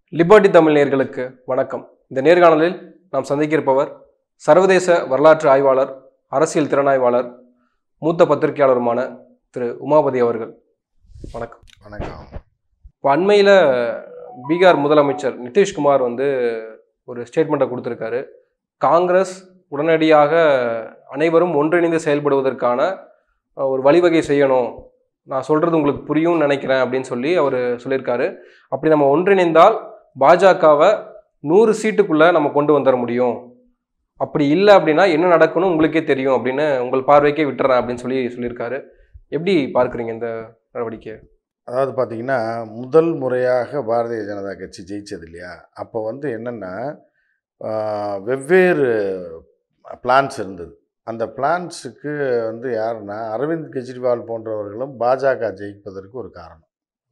Liberty Tamil நேயர்களுக்கு வணக்கம் இந்த நேர்காணலில் நாம் சந்திக்க இருப்பவர் சர்வதேச வரலாற்று ஆய்வாளர் அரசியல் திறனாய்வாளர் மூத்த பத்திரிகையாளருமான திரு உமாபதி அவர்கள் வணக்கம் வணக்கம் இப்போ அண்மையில் பீகார் முதலமைச்சர் நிதிஷ்குமார் வந்து ஒரு ஸ்டேட்மெண்ட்டை கொடுத்துருக்காரு காங்கிரஸ் உடனடியாக அனைவரும் ஒன்றிணைந்து செயல்படுவதற்கான அஹ், ஒரு வழிவகை செய்யணும் நான் சொல்கிறது உங்களுக்கு புரியும்னு நினைக்கிறேன் அப்படின்னு சொல்லி அவர் சொல்லியிருக்காரு அப்படி நம்ம ஒன்றிணைந்தால் பாஜகவை நூறு சீட்டுக்குள்ளே நம்ம கொண்டு வந்துட முடியும் அப்படி இல்லை அப்படின்னா என்ன நடக்கணும் உங்களுக்கே தெரியும் அப்படின்னு உங்கள் பார்வைக்கே விட்டுறேன் அப்படின்னு சொல்லி சொல்லியிருக்காரு எப்படி பார்க்குறீங்க இந்த நடவடிக்கையை அதாவது பார்த்தீங்கன்னா முதல் முறையாக பாரதிய ஜனதா கட்சி ஜெயிச்சது இல்லையா அப்போ வந்து என்னென்னா வெவ்வேறு பிளான்ஸ் இருந்தது அந்த பிளான்ஸுக்கு வந்து யாருன்னா அரவிந்த் கெஜ்ரிவால் போன்றவர்களும் பாஜக ஜெயிப்பதற்கு ஒரு காரணம்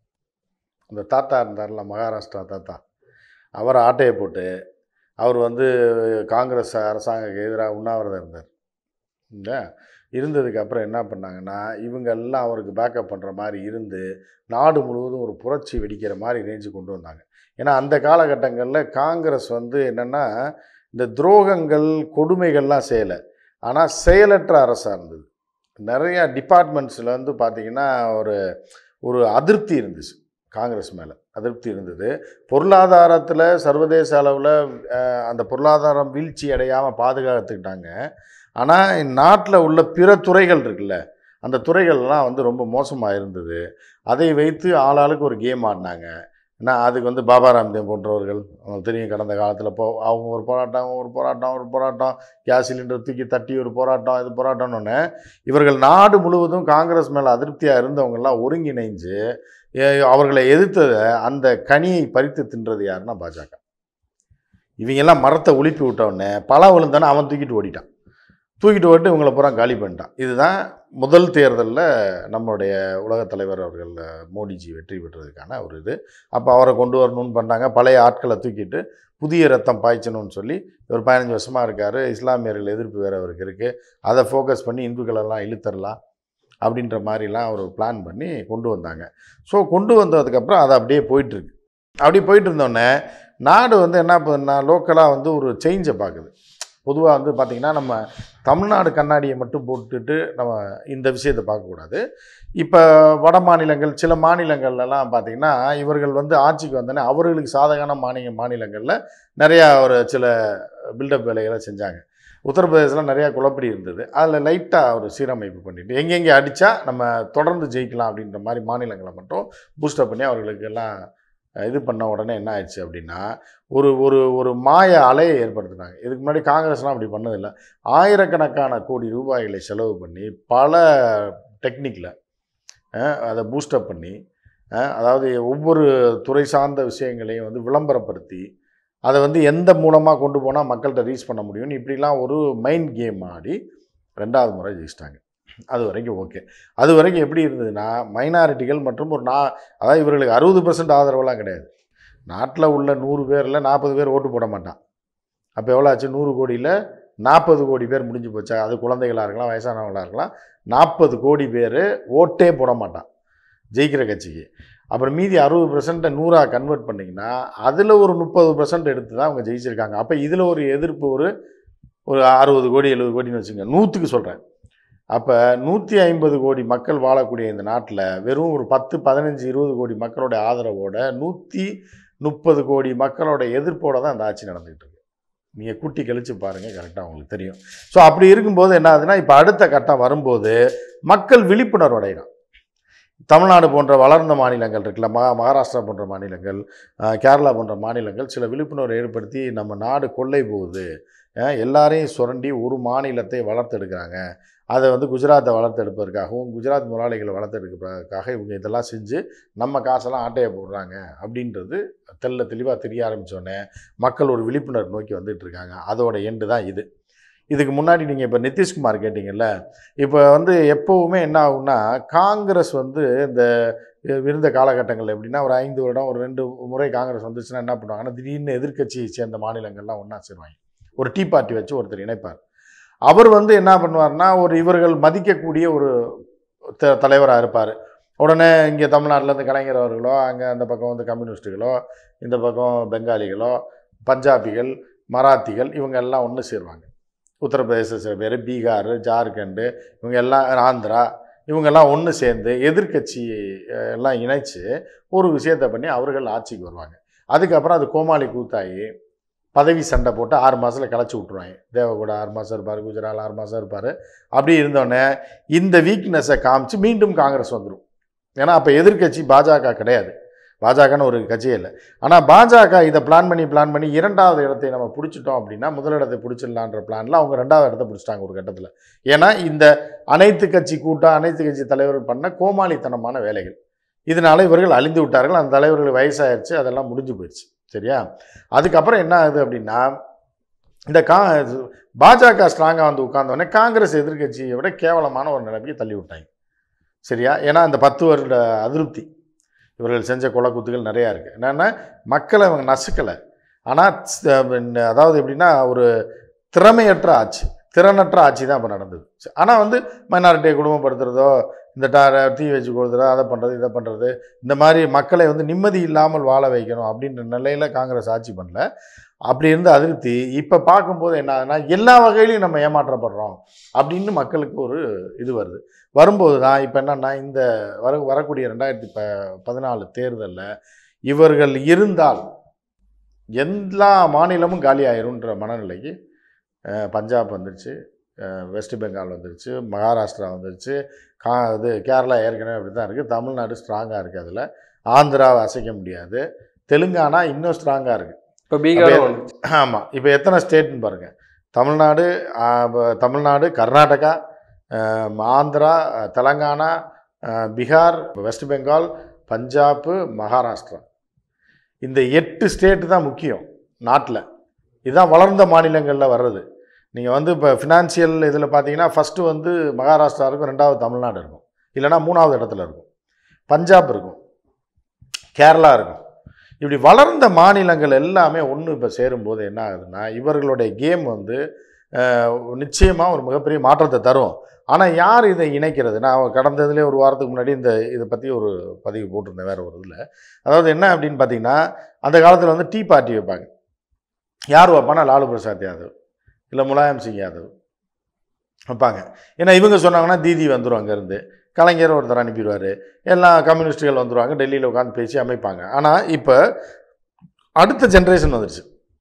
அந்த தாத்தா இருந்தார்ல மகாராஷ்டிரா தாத்தா அவர் ஆட்டையை போட்டு அவர் வந்து காங்கிரஸ் அரசாங்கத்துக்கு எதிராக உண்ணாவிரதம் இருந்தார் இல்லையா இருந்ததுக்கு அப்புறம் என்ன பண்ணாங்கன்னா இவங்க எல்லாம் அவருக்கு பேக்கப் பண்ணுற மாதிரி இருந்து நாடு முழுவதும் ஒரு புரட்சி வெடிக்கிற மாதிரி ரேஞ்சு கொண்டு வந்தாங்க ஏன்னா அந்த காலகட்டங்களில் காங்கிரஸ் வந்து என்னென்னா இந்த துரோகங்கள் கொடுமைகள்லாம் செய்யலை ஆனால் செயலற்ற அரசாக இருந்தது நிறையா டிபார்ட்மெண்ட்ஸில் வந்து பார்த்திங்கன்னா ஒரு ஒரு அதிருப்தி இருந்துச்சு காங்கிரஸ் மேலே அதிருப்தி இருந்தது பொருளாதாரத்தில் சர்வதேச அளவில் அந்த பொருளாதாரம் வீழ்ச்சி அடையாமல் பாதுகாத்துக்கிட்டாங்க ஆனால் நாட்டில் உள்ள பிற துறைகள் இருக்குல்ல அந்த துறைகள்லாம் வந்து ரொம்ப மோசமாக இருந்தது அதை வைத்து ஆளாளுக்கு ஒரு கேம் ஆடினாங்க ஏன்னா அதுக்கு வந்து பாபா ராம்தேவ் போன்றவர்கள் அவங்களுக்கு தெரியும் கடந்த காலத்தில் போ அவங்க ஒரு போராட்டம் அவங்க ஒரு போராட்டம் ஒரு போராட்டம் கேஸ் சிலிண்டர் தூக்கி தட்டி ஒரு போராட்டம் இது போராட்டம்னு இவர்கள் நாடு முழுவதும் காங்கிரஸ் மேலே அதிருப்தியாக இருந்தவங்கெல்லாம் ஒருங்கிணைஞ்சு ஏ- அவர்களை எதிர்த்ததை அந்த கனியை பறித்து தின்றது யாருன்னா பாஜக இவங்கெல்லாம் மரத்தை உலுப்பி விட்டவுடனே பல விழுந்தானே அவன் தூக்கிட்டு ஓடிட்டான் தூக்கிட்டு ஓட்டு இவங்களை பூரா காலி பண்ணிட்டான் இதுதான் முதல் தேர்தலில் நம்மளுடைய உலகத் தலைவர் அவர்கள் அஹ், மோடிஜி வெற்றி பெற்றதுக்கான ஒரு இது அப்போ அவரை கொண்டு வரணும்னு பண்ணாங்க பழைய ஆட்களை தூக்கிட்டு புதிய ரத்தம் பாய்ச்சணும்னு சொல்லி இவர் பதினஞ்சு வருஷமாக இருக்கார் இஸ்லாமியர்கள் எதிர்ப்பு வேறு அவருக்கு இருக்குது அதை ஃபோக்கஸ் பண்ணி இந்துக்களெல்லாம் இழுத்தரலாம் அப்படின்ற மாதிரிலாம் அவர் பிளான் பண்ணி கொண்டு வந்தாங்க ஸோ கொண்டு வந்ததுக்கப்புறம் அது அப்படியே போயிட்டுருக்கு அப்படி போயிட்டு இருந்தோடனே நாடு வந்து என்ன பண்ணுன்னா லோக்கலாக வந்து ஒரு சேஞ்சை பார்க்குது பொதுவாக வந்து பார்த்திங்கன்னா நம்ம தமிழ்நாடு கண்ணாடியை மட்டும் போட்டுட்டு நம்ம இந்த விஷயத்தை பார்க்கக்கூடாது இப்போ வட மாநிலங்கள் சில மாநிலங்கள்லாம் பார்த்திங்கன்னா இவர்கள் வந்து ஆட்சிக்கு வந்தோடனே அவர்களுக்கு சாதகான மாநில மாநிலங்களில் நிறையா ஒரு சில பில்டப் வேலைகளை செஞ்சாங்க உத்தரப்பிரதேசத்தில் நிறையா குழப்படி இருந்தது அதில் லைட்டாக ஒரு சீரமைப்பு பண்ணிட்டு எங்கெங்கே அடித்தா நம்ம தொடர்ந்து ஜெயிக்கலாம் அப்படின்ற மாதிரி மாநிலங்களை மட்டும் பூஸ்டப் பண்ணி அவர்களுக்கு எல்லாம் இது பண்ண உடனே என்ன ஆயிடுச்சு அப்படின்னா ஒரு ஒரு ஒரு மாய அலையை ஏற்படுத்தினாங்க இதுக்கு முன்னாடி காங்கிரஸ்லாம் அப்படி பண்ணதில்லை ஆயிரக்கணக்கான கோடி ரூபாய்களை செலவு பண்ணி பல டெக்னிக்கில் அதை பூஸ்டப் பண்ணி அஹ், அதாவது ஒவ்வொரு துறை சார்ந்த விஷயங்களையும் வந்து விளம்பரப்படுத்தி அதை வந்து எந்த மூலமாக கொண்டு போனால் மக்கள்கிட்ட ரீச் பண்ண முடியும்னு இப்படிலாம் ஒரு மைண்ட் கேம் ஆடி ரெண்டாவது முறை ஜெயிச்சிட்டாங்க அது வரைக்கும் ஓகே அது வரைக்கும் எப்படி இருந்ததுன்னா மைனாரிட்டிகள் மற்றும் ஒரு நா அதாவது இவர்களுக்கு அறுபது பர்சன்ட் ஆதரவெல்லாம் கிடையாது நாட்டில் உள்ள நூறு பேரில் நாற்பது பேர் ஓட்டு போட மாட்டான் அப்போ எவ்வளோ ஆச்சு நூறு கோடியில் நாற்பது கோடி பேர் முடிஞ்சு போச்சா அது குழந்தைகளாக இருக்கலாம் வயசானவங்களாக இருக்கலாம் நாற்பது கோடி பேர் ஓட்டே போட மாட்டான் ஜெயிக்கிற கட்சிக்கு அப்புறம் மீதி அறுபது பர்சன்ட்டை நூறாக கன்வெர்ட் பண்ணிங்கன்னா அதில் ஒரு முப்பது பர்சன்ட் எடுத்து தான் அவங்க ஜெயிச்சிருக்காங்க அப்போ இதில் ஒரு எதிர்ப்பு ஒரு ஒரு அறுபது கோடி எழுபது கோடின்னு வச்சுங்க நூற்றுக்கு சொல்கிறேன் அப்போ நூற்றி ஐம்பது கோடி மக்கள் வாழக்கூடிய இந்த நாட்டில் வெறும் ஒரு பத்து பதினஞ்சு இருபது கோடி மக்களோட ஆதரவோட நூற்றி முப்பது கோடி மக்களோட எதிர்ப்போட தான் இந்த ஆட்சி நடந்துகிட்டு இருக்கு நீங்கள் கூட்டி கழிச்சு பாருங்கள் கரெக்டாக உங்களுக்கு தெரியும் ஸோ அப்படி இருக்கும்போது என்ன ஆகுதுன்னா இப்போ அடுத்த கட்டம் வரும்போது மக்கள் விழிப்புணர்வு அடையணும் தமிழ்நாடு போன்ற வளர்ந்த மாநிலங்கள் இருக்குல்ல மகா மகாராஷ்டிரா போன்ற மாநிலங்கள் அஹ், கேரளா போன்ற மாநிலங்கள் சில விழிப்புணர்வு ஏற்படுத்தி நம்ம நாடு கொள்ளை போகுது அஹ், எல்லாரையும் சுரண்டி ஒரு மாநிலத்தை வளர்த்தெடுக்கிறாங்க அதை வந்து குஜராத்தை வளர்த்தெடுப்பதற்காகவும் குஜராத் முதலாளிகளை வளர்த்தெடுப்பதற்காக இவங்க இதெல்லாம் செஞ்சு நம்ம காசெல்லாம் ஆட்டையை போடுறாங்க அப்படின்றது தெல்ல தெளிவாக தெரிய ஆரம்பித்தோடனே மக்கள் ஒரு விழிப்புணர்வு நோக்கி வந்துட்டு இருக்காங்க அதோட எண்டு தான் இது இதுக்கு முன்னாடி நீங்கள் இப்போ நிதிஷ்குமார் கேட்டிங்கல்ல இப்போ வந்து எப்போவுமே என்ன ஆகும்னா காங்கிரஸ் வந்து இந்த இருந்த காலகட்டங்கள் எப்படின்னா ஒரு ஐந்து வருடம் ஒரு ரெண்டு முறை காங்கிரஸ் வந்துச்சுன்னா என்ன பண்ணுவாங்கன்னா திடீர்னு எதிர்க்கட்சியை சேர்ந்த மாநிலங்கள்லாம் ஒன்றா சேருவாங்க ஒரு டீ பார்ட்டி வச்சு ஒருத்தர் இணைப்பார் அவர் வந்து என்ன பண்ணுவார்னா ஒரு இவர்கள் மதிக்கக்கூடிய ஒரு த தலைவராக இருப்பார் உடனே இங்கே தமிழ்நாட்டிலேருந்து கலைஞர் அவர்களோ அங்கே அந்த பக்கம் வந்து கம்யூனிஸ்ட்டுகளோ இந்த பக்கம் பெங்காலிகளோ பஞ்சாபிகள் மராத்திகள் இவங்க எல்லாம் ஒன்று சேருவாங்க உத்தரப்பிரதேச சில பேர் பீகார் ஜார்க்கண்டு இவங்க எல்லாம் ஆந்திரா இவங்கெல்லாம் ஒன்று சேர்ந்து எதிர்க்கட்சி அஹ், எல்லாம் இணைச்சு ஒரு விஷயத்தை பண்ணி அவர்கள் ஆட்சிக்கு வருவாங்க அதுக்கப்புறம் அது கோமாளி கூத்தாகி பதவி சண்டை போட்டு ஆறு மாதத்தில் கிளச்சி விட்ருவாங்க தேவகூட ஆறு மாதம் இருப்பார் குஜரால் ஆறு மாதம் இருப்பார் அப்படி இருந்தோடனே இந்த வீக்னஸை காமிச்சு மீண்டும் காங்கிரஸ் வந்துடும் ஏன்னா அப்போ எதிர்க்கட்சி பாஜக கிடையாது பாஜகன்னு ஒரு கட்சியே இல்லை ஆனால் பாஜக இதை பிளான் பண்ணி பிளான் பண்ணி இரண்டாவது இடத்தை நம்ம பிடிச்சிட்டோம் அப்படின்னா முதலிடத்தை பிடிச்சிடலான்ற பிளானில் அவங்க ரெண்டாவது இடத்தை பிடிச்சிட்டாங்க ஒரு கட்டத்தில் ஏன்னா இந்த அனைத்து கட்சி கூட்டம் அனைத்து கட்சி தலைவர்கள் பண்ண கோமாளித்தனமான வேலைகள் இதனால இவர்கள் அழிந்து விட்டார்கள் அந்த தலைவர்கள் வயசாயிருச்சு அதெல்லாம் முடிஞ்சு போயிடுச்சு சரியா அதுக்கப்புறம் என்ன ஆகுது அப்படின்னா இந்த கா பாஜக ஸ்ட்ராங்காக வந்து உட்கார்ந்தோடனே காங்கிரஸ் எதிர்க்கட்சியை விட கேவலமான ஒரு நிலைமைக்கு தள்ளி விட்டாங்க சரியா ஏன்னா அந்த பத்து வருட அதிருப்தி இவர்கள் செஞ்ச கொலைக்குத்துகள் நிறையா இருக்குது என்னென்னா மக்களை இவங்க நசுக்கலை ஆனால் அதாவது எப்படின்னா ஒரு திறமையற்ற ஆட்சி திறனற்ற ஆட்சி தான் இப்போ நடந்தது ஆனால் வந்து மைனாரிட்டியை குடும்பப்படுத்துறதோ இந்த டா தீ வச்சு கொடுக்குறதோ அதை பண்ணுறது இதை பண்ணுறது இந்த மாதிரி மக்களை வந்து நிம்மதி இல்லாமல் வாழ வைக்கணும் அப்படின்ற நிலையில் காங்கிரஸ் ஆட்சி பண்ணல அப்படி இருந்த அதிருப்தி இப்போ பார்க்கும்போது என்ன ஆகுதுன்னா எல்லா வகையிலையும் நம்ம ஏமாற்றப்படுறோம் அப்படின்னு மக்களுக்கு ஒரு இது வருது வரும்போது தான் இப்போ என்னன்னா இந்த வர வரக்கூடிய ரெண்டாயிரத்தி ப பதினாலு தேர்தலில் இவர்கள் இருந்தால் எல்லா மாநிலமும் காலி ஆயிரும்ன்ற மனநிலைக்கு அஹ், பஞ்சாப் வந்துருச்சு அஹ், வெஸ்ட் பெங்கால் வந்துருச்சு மகாராஷ்டிரா வந்துருச்சு கா இது கேரளா ஏற்கனவே அப்படி தான் இருக்குது தமிழ்நாடு ஸ்ட்ராங்காக இருக்குது அதில் ஆந்திராவை அசைக்க முடியாது தெலுங்கானா இன்னும் ஸ்ட்ராங்காக இருக்குது இப்போ பீகாரும் வந்து ஆமாம் இப்போ எத்தனை ஸ்டேட்னு பாருங்கள் தமிழ்நாடு ஆ, ப- தமிழ்நாடு கர்நாடகா ஆம், ஆந்திரா அஹ், தெலங்கானா அஹ், பீகார் வெஸ்ட் பெங்கால் பஞ்சாப்பு மகாராஷ்டிரா இந்த எட்டு ஸ்டேட்டு தான் முக்கியம் நாட்டில் இதுதான் வளர்ந்த மாநிலங்களில் வர்றது நீங்கள் வந்து இப்போ ஃபினான்சியல் இதில் பார்த்தீங்கன்னா ஃபஸ்ட்டு வந்து மகாராஷ்டிரா இருக்கும் ரெண்டாவது தமிழ்நாடு இருக்கும் இல்லைன்னா மூணாவது இடத்துல இருக்கும் பஞ்சாப் இருக்கும் கேரளா இருக்கும் இப்படி வளர்ந்த மாநிலங்கள் எல்லாமே ஒன்று இப்போ சேரும்போது என்ன ஆகுதுன்னா இவர்களுடைய கேம் வந்து நிச்சயமாக ஒரு மிகப்பெரிய மாற்றத்தை தரும் ஆனால் யார் இதை இணைக்கிறது நான் கடந்த இதுலேயே ஒரு வாரத்துக்கு முன்னாடி இந்த இதை பற்றி ஒரு பதிவு போட்டிருந்தேன் வேறு ஒரு இதில் அதாவது என்ன அப்படின்னு பார்த்தீங்கன்னா அந்த காலத்தில் வந்து டீ பார்ட்டி வைப்பாங்க யார் வைப்பானா லாலு பிரசாத் யாதவ் இல்லை முலாயம் சிங் யாதவ் வைப்பாங்க ஏன்னா இவங்க சொன்னாங்கன்னா தீதி வந்துடும் அங்கேருந்து கலைஞர் ஒருத்தர் அனுப்பிடுவார் எல்லா கம்யூனிஸ்ட்டுகள் வந்துடுவாங்க டெல்லியில் உட்காந்து பேசி அமைப்பாங்க ஆனால் இப்போ அடுத்த ஜென்ரேஷன் வந்துடுச்சு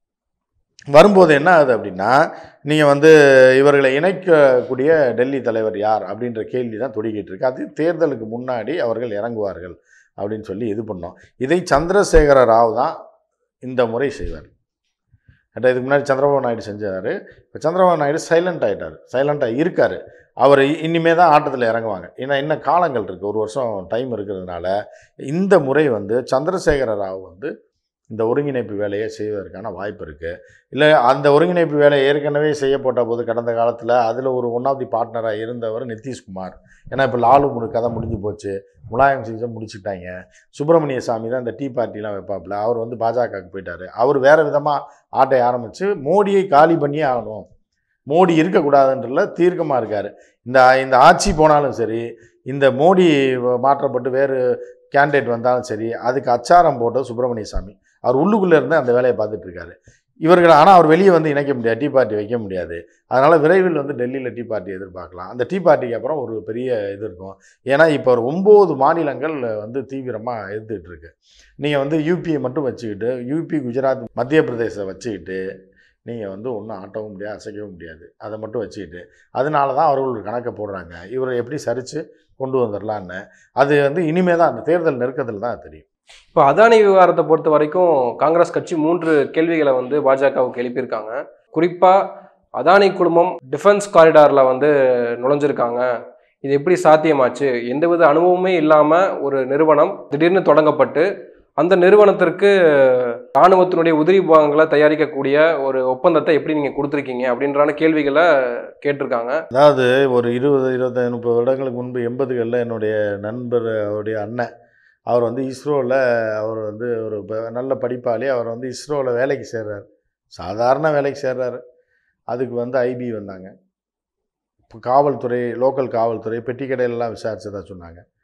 வரும்போது என்ன ஆகுது அப்படின்னா நீங்கள் வந்து இவர்களை இணைக்கக்கூடிய டெல்லி தலைவர் யார் அப்படின்ற கேள்வி தான் தொடிக்கிட்டு இருக்கு அது தேர்தலுக்கு முன்னாடி அவர்கள் இறங்குவார்கள் அப்படின்னு சொல்லி இது பண்ணோம் இதை சந்திரசேகர ராவ் தான் இந்த முறை செய்வார் ஏன்டா இதுக்கு முன்னாடி சந்திரபாபு நாயுடு செஞ்சார் இப்போ சந்திரபாபு நாயுடு சைலண்ட் ஆகிட்டார் சைலண்ட்டாக இருக்கார் அவர் இனிமே தான் ஆட்டத்தில் இறங்குவாங்க ஏன்னா இன்னும் காலங்கள் இருக்குது ஒரு வருஷம் டைம் இருக்கிறதுனால இந்த முறை வந்து சந்திரசேகர ராவ் வந்து இந்த ஒருங்கிணைப்பு வேலையை செய்வதற்கான வாய்ப்பு இருக்குது இல்லை அந்த ஒருங்கிணைப்பு வேலை ஏற்கனவே செய்யப்பட்ட போது கடந்த காலத்தில் அதில் ஒரு ஒன் ஆஃப் தி பார்ட்னராக இருந்தவர் நிதிஷ்குமார் ஏன்னா இப்போ லாலு முழு கதை முடிஞ்சு போச்சு முலாயம் சிங்கை முடிச்சுட்டாங்க சுப்பிரமணிய சாமி தான் இந்த டீ பார்ட்டிலாம் வைப்பாப்புல அவர் வந்து பாஜகவுக்கு போயிட்டார் அவர் வேறு விதமாக ஆட்டை ஆரம்பித்து மோடியை காலி பண்ணியே ஆகணும் மோடி இருக்கக்கூடாதுன்றதுல தீர்க்கமாக இருக்கார் இந்த இந்த ஆட்சி போனாலும் சரி இந்த மோடி மாற்றப்பட்டு வேறு கேண்டிடேட் வந்தாலும் சரி அதுக்கு அச்சாரம் போட்டது சுப்பிரமணிய சாமி அவர் உள்ளுக்குள்ளே இருந்து அந்த வேலையை பார்த்துட்டு இருக்காரு இவர்கள் ஆனால் அவர் வெளியே வந்து இணைக்க முடியாது டீ பார்ட்டி வைக்க முடியாது அதனால் விரைவில் வந்து டெல்லியில் டீ பார்ட்டி எதிர்பார்க்கலாம் அந்த டீ பார்ட்டிக்கு அப்புறம் ஒரு பெரிய இது இருக்கும் ஏன்னா இப்போ ஒரு ஒம்பது மாநிலங்கள் வந்து தீவிரமாக எதிர்த்துட்டு இருக்கு நீங்கள் வந்து யூபியை மட்டும் வச்சுக்கிட்டு யூபி குஜராத் மத்திய பிரதேசத்தை வச்சுக்கிட்டு நீங்கள் வந்து ஒன்றும் ஆட்டவும் முடியாது அசைக்கவும் முடியாது அதை மட்டும் வச்சுக்கிட்டு அதனால தான் அவர்கள் ஒரு கணக்கை போடுறாங்க இவரை எப்படி சரித்து கொண்டு வந்துடலான்னு அது வந்து இனிமே தான் அந்த தேர்தல் நெருக்கத்தில் தான் அது தெரியும் இப்போ அதானி விவகாரத்தை பொறுத்த வரைக்கும் காங்கிரஸ் கட்சி மூன்று கேள்விகளை வந்து பாஜகவுக்கு எழுப்பியிருக்காங்க குறிப்பாக அதானி குழுமம் டிஃபென்ஸ் காரிடாரில் வந்து நுழைஞ்சிருக்காங்க இது எப்படி சாத்தியமாச்சு எந்தவித அனுபவமே இல்லாமல் ஒரு நிறுவனம் திடீர்னு தொடங்கப்பட்டு அந்த நிறுவனத்திற்கு இராணுவத்தினுடைய உதிரி பாகங்களை தயாரிக்கக்கூடிய ஒரு ஒப்பந்தத்தை எப்படி நீங்கள் கொடுத்துருக்கீங்க அப்படின்றான கேள்விகளை கேட்டிருக்காங்க அதாவது ஒரு இருபது இருபத்தி முப்பது வருடங்களுக்கு முன்பு எண்பதுகளில் என்னுடைய நண்பர் அவருடைய அண்ணன் அவர் வந்து இஸ்ரோவில் அவர் வந்து ஒரு ப- நல்ல படிப்பாளி அவர் வந்து இஸ்ரோவில் வேலைக்கு சேர்றாரு சாதாரண வேலைக்கு சேர்றாரு அதுக்கு வந்து ஐபி வந்தாங்க இப்போ காவல்துறை லோக்கல் காவல்துறை பெட்டி கடையிலலாம் விசாரிச்சதா சொன்னாங்க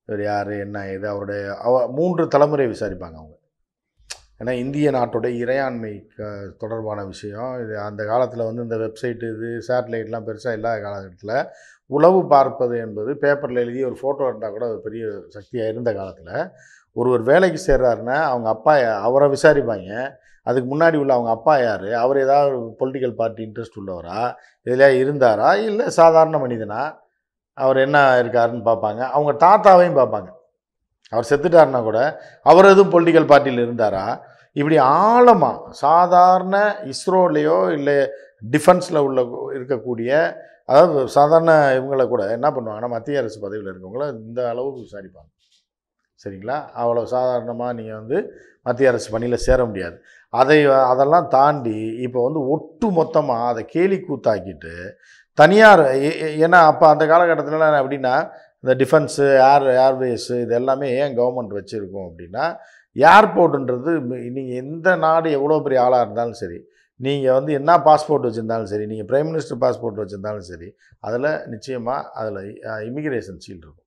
இவர் யார் என்ன இது அவருடைய அவ மூன்று தலைமுறை விசாரிப்பாங்க அவங்க ஏன்னா இந்திய நாட்டுடைய இறையாண்மை க- தொடர்பான விஷயம் இது அந்த காலத்தில் வந்து இந்த வெப்சைட் இது சேட்டலைட்லாம் பெருசாக இல்லாத காலகட்டத்தில் உளவு பார்ப்பது என்பது பேப்பரில் எழுதி ஒரு ஃபோட்டோ இருந்தால் கூட அது பெரிய சக்தியாக இருந்த காலத்தில் ஒருவர் வேலைக்கு சேர்றாருன்னா அவங்க அப்பா யா- அவரை விசாரிப்பாங்க அதுக்கு முன்னாடி உள்ள அவங்க அப்பா யார் அவர் ஏதாவது பொலிட்டிக்கல் பார்ட்டி இன்ட்ரெஸ்ட் உள்ளவரா இதில் இருந்தாரா இல்லை சாதாரண மனிதனா அவர் என்ன இருக்காருன்னு பார்ப்பாங்க அவங்க தாத்தாவையும் பார்ப்பாங்க அவர் செத்துட்டாருன்னா கூட அவர் எதுவும் பொலிட்டிக்கல் பார்ட்டியில் இருந்தாரா இப்படி ஆழமாக சாதாரண இஸ்ரோலேயோ இல்லை டிஃபென்ஸில் உள்ள இருக்கக்கூடிய அதாவது சாதாரண இவங்களை கூட என்ன பண்ணுவாங்கன்னா மத்திய அரசு பதவியில் இருக்கவங்கள இந்த அளவுக்கு விசாரிப்பாங்க சரிங்களா அவ்வளோ சாதாரணமாக நீங்கள் வந்து மத்திய அரசு பணியில் சேர முடியாது அதை அதெல்லாம் தாண்டி இப்போ வந்து ஒட்டு மொத்தமாக அதை கேலி கூத்தாக்கிட்டு தனியார் ஏ- ஏ- ஏன்னா அப்போ அந்த காலகட்டத்தில் எப்படின்னா இந்த டிஃபென்ஸு ஏர் ஏர்வேஸு இது எல்லாமே ஏன் கவர்மெண்ட் வச்சுருக்கோம் அப்படின்னா ஏர்போர்ட்டுன்றது நீங்கள் எந்த நாடு எவ்வளோ பெரிய ஆளாக இருந்தாலும் சரி நீங்கள் வந்து என்ன பாஸ்போர்ட் வச்சுருந்தாலும் சரி நீங்கள் பிரைம் மினிஸ்டர் பாஸ்போர்ட் வச்சுருந்தாலும் சரி அதில் நிச்சயமாக அதில் இமிகிரேஷன் சீல் இருக்கும்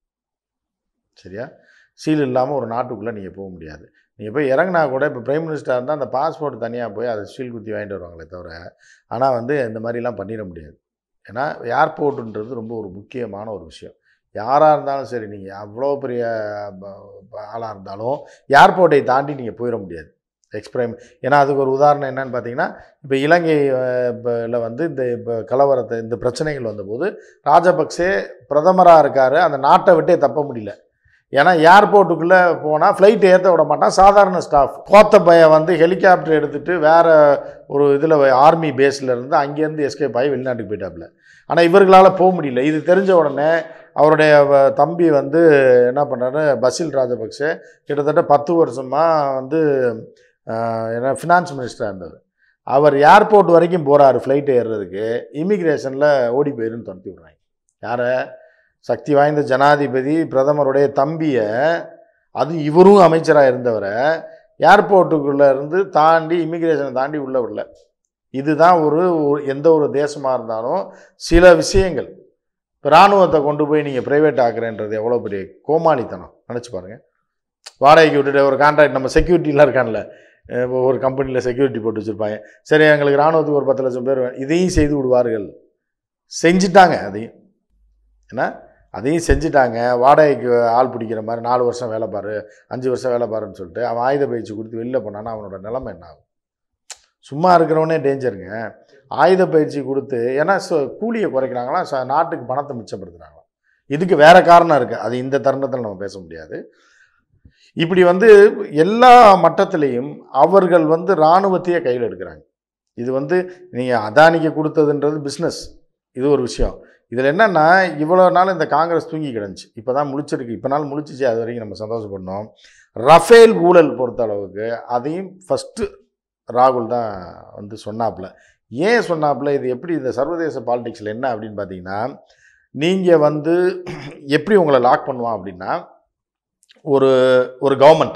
சரியா சீல் இல்லாமல் ஒரு நாட்டுக்குள்ளே நீங்கள் போக முடியாது நீங்கள் போய் இறங்கினா கூட இப்போ பிரைம் மினிஸ்டராக இருந்தால் அந்த பாஸ்போர்ட் தனியாக போய் அதை சீல் குத்தி வாங்கிட்டு வருவாங்களே தவிர ஆனால் வந்து இந்த மாதிரிலாம் பண்ணிட முடியாது ஏன்னா ஏர்போர்ட்டுன்றது ரொம்ப ஒரு முக்கியமான ஒரு விஷயம் யாராக இருந்தாலும் சரி நீங்கள் அவ்வளோ பெரிய ஆளாக இருந்தாலும் ஏர்போர்ட்டை தாண்டி நீங்கள் போயிட முடியாது எக்ஸ்பிரைம் ஏன்னா அதுக்கு ஒரு உதாரணம் என்னன்னு பார்த்தீங்கன்னா இப்போ இலங்கை ல வந்து இந்த இப்போ கலவரத்தை இந்த பிரச்சனைகள் வந்தபோது ராஜபக்சே பிரதமராக இருக்கார் அந்த நாட்டை விட்டே தப்ப முடியல ஏன்னா ஏர்போர்ட்டுக்குள்ளே போனால் ஃப்ளைட் ஏற்ற விட மாட்டான் சாதாரண ஸ்டாஃப் கோத்தபய வந்து ஹெலிகாப்டர் எடுத்துகிட்டு வேறு ஒரு இதில் ஆர்மி பேஸில் இருந்து அங்கேருந்து எஸ்கேப் ஆகி வெளிநாட்டுக்கு போயிட்டாப்புல ஆனால் இவர்களால் போக முடியல இது தெரிஞ்ச உடனே அவருடைய வ- தம்பி வந்து என்ன பண்ணாரு பசில் ராஜபக்சே கிட்டத்தட்ட பத்து வருஷமாக வந்து ஆஹ், என்ன ஃபினான்ஸ் மினிஸ்டராக இருந்தார் அவர் ஏர்போர்ட் வரைக்கும் போகிறாரு ஃப்ளைட் ஏறுறதுக்கு இமிக்ரேஷனில் ஓடி போயிருன்னு துரத்தி விட்றாங்க யாரை சக்தி வாய்ந்த ஜனாதிபதி பிரதமருடைய தம்பியை அது இவரும் அமைச்சராக இருந்தவரை ஏர்போர்ட்டுக்குள்ளே இருந்து தாண்டி இமிக்ரேஷனை தாண்டி உள்ளே விடல இதுதான் ஒரு ஒரு- எந்த ஒரு தேசமாக இருந்தாலும் சில விஷயங்கள் இப்போ இராணுவத்தை கொண்டு போய் நீங்கள் ப்ரைவேட் ஆக்குறேன்றது எவ்வளோ பெரிய கோமாளித்தனம் நினச்சி பாருங்கள் வாடகைக்கு விட்டுட்டு ஒரு கான்ட்ராக்ட் நம்ம செக்யூரிட்டிலாம் இருக்கான்ல அஹ் இப்போ ஒரு கம்பெனியில் செக்யூரிட்டி போட்டு வச்சுருப்பாங்க சரி எங்களுக்கு இராணுவத்துக்கு ஒரு பத்து லட்சம் பேர் வேணும். இதையும் செய்து விடுவார்கள் செஞ்சிட்டாங்க அதையும் ஏன்னா அதையும் செஞ்சுட்டாங்க வாடகைக்கு ஆள் பிடிக்கிற மாதிரி நாலு வருஷம் வேலை பாரு அஞ்சு வருஷம் வேலை பாருன்னு சொல்லிட்டு அவன் ஆயுத பயிற்சி கொடுத்து வெளில போனான்னா அவனோட நிலைமை என்ன ஆகும் சும்மா இருக்கிறவனே டேஞ்சருங்க ஆயுத பயிற்சி கொடுத்து ஏன்னா ச- கூலியை குறைக்கிறாங்களாம் ச- நாட்டுக்கு பணத்தை மிச்சப்படுத்துகிறாங்களாம் இதுக்கு வேற காரணம் இருக்குது அது இந்த தருணத்தில் நம்ம பேச முடியாது இப்படி வந்து எல்லா மட்டத்திலையும் அவர்கள் வந்து இராணுவத்தையே கையில் எடுக்கிறாங்க இது வந்து நீங்கள் அதானிக்கு கொடுத்ததுன்றது பிஸ்னஸ் இது ஒரு விஷயம் இதில் என்னென்னா இவ்வளோ நாள் இந்த காங்கிரஸ் தூங்கி கிடந்துச்சு இப்போ தான் முழிச்சிருக்கு இப்போ நாள் முழிச்சிச்சு அது வரைக்கும் நம்ம சந்தோஷப்படணும் ரஃபேல் ஊழல் பொறுத்த அளவுக்கு அதையும் ஃபஸ்ட்டு ராகுல் தான் வந்து சொன்னாப்புல ஏன் சொன்னாப்புல இது எப்படி இந்த சர்வதேச பாலிடிக்ஸில் என்ன அப்படின்னு பார்த்தீங்கன்னா நீங்கள் வந்து எப்படி உங்களை லாக் பண்ணுவான் அப்படின்னா ஒரு ஒரு கவர்மெண்ட்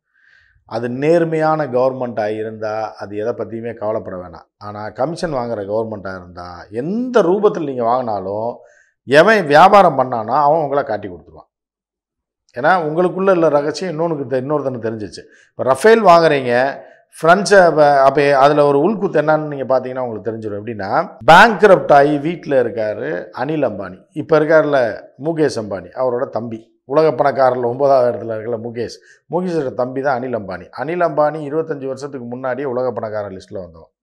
அது நேர்மையான கவர்மெண்ட்டாக இருந்தால் அது எதை பற்றியுமே கவலைப்பட வேணாம் ஆனால் கமிஷன் வாங்குற கவர்மெண்ட்டாக இருந்தால் எந்த ரூபத்தில் நீங்கள் வாங்கினாலும் எவன் வியாபாரம் பண்ணானோ அவன் உங்களை காட்டி கொடுத்துருவான் ஏன்னா உங்களுக்குள்ள உள்ள ரகசியம் இன்னொன்றுக்கு இன்னொருத்தனுக்கு தெரிஞ்சிச்சு இப்போ ரஃபேல் வாங்குறீங்க ஃப்ரெண்ட்ஸை அப்போ அதில் ஒரு உள்குத்து என்னன்னு நீங்கள் பார்த்தீங்கன்னா உங்களுக்கு தெரிஞ்சிடும் எப்படின்னா பேங்க் ஆகி வீட்டில் இருக்கார் அனில் அம்பானி இப்போ இருக்கார்ல முகேஷ் அம்பானி அவரோட தம்பி உலக பணக்காரரில் ஒன்பதாவது இடத்துல இருக்கல முகேஷ் முகேஷோட தம்பி தான் அனில் அம்பானி அனில் அம்பானி இருபத்தஞ்சி வருஷத்துக்கு முன்னாடியே உலக பணக்காரர் லிஸ்ட்டில் வந்தவன்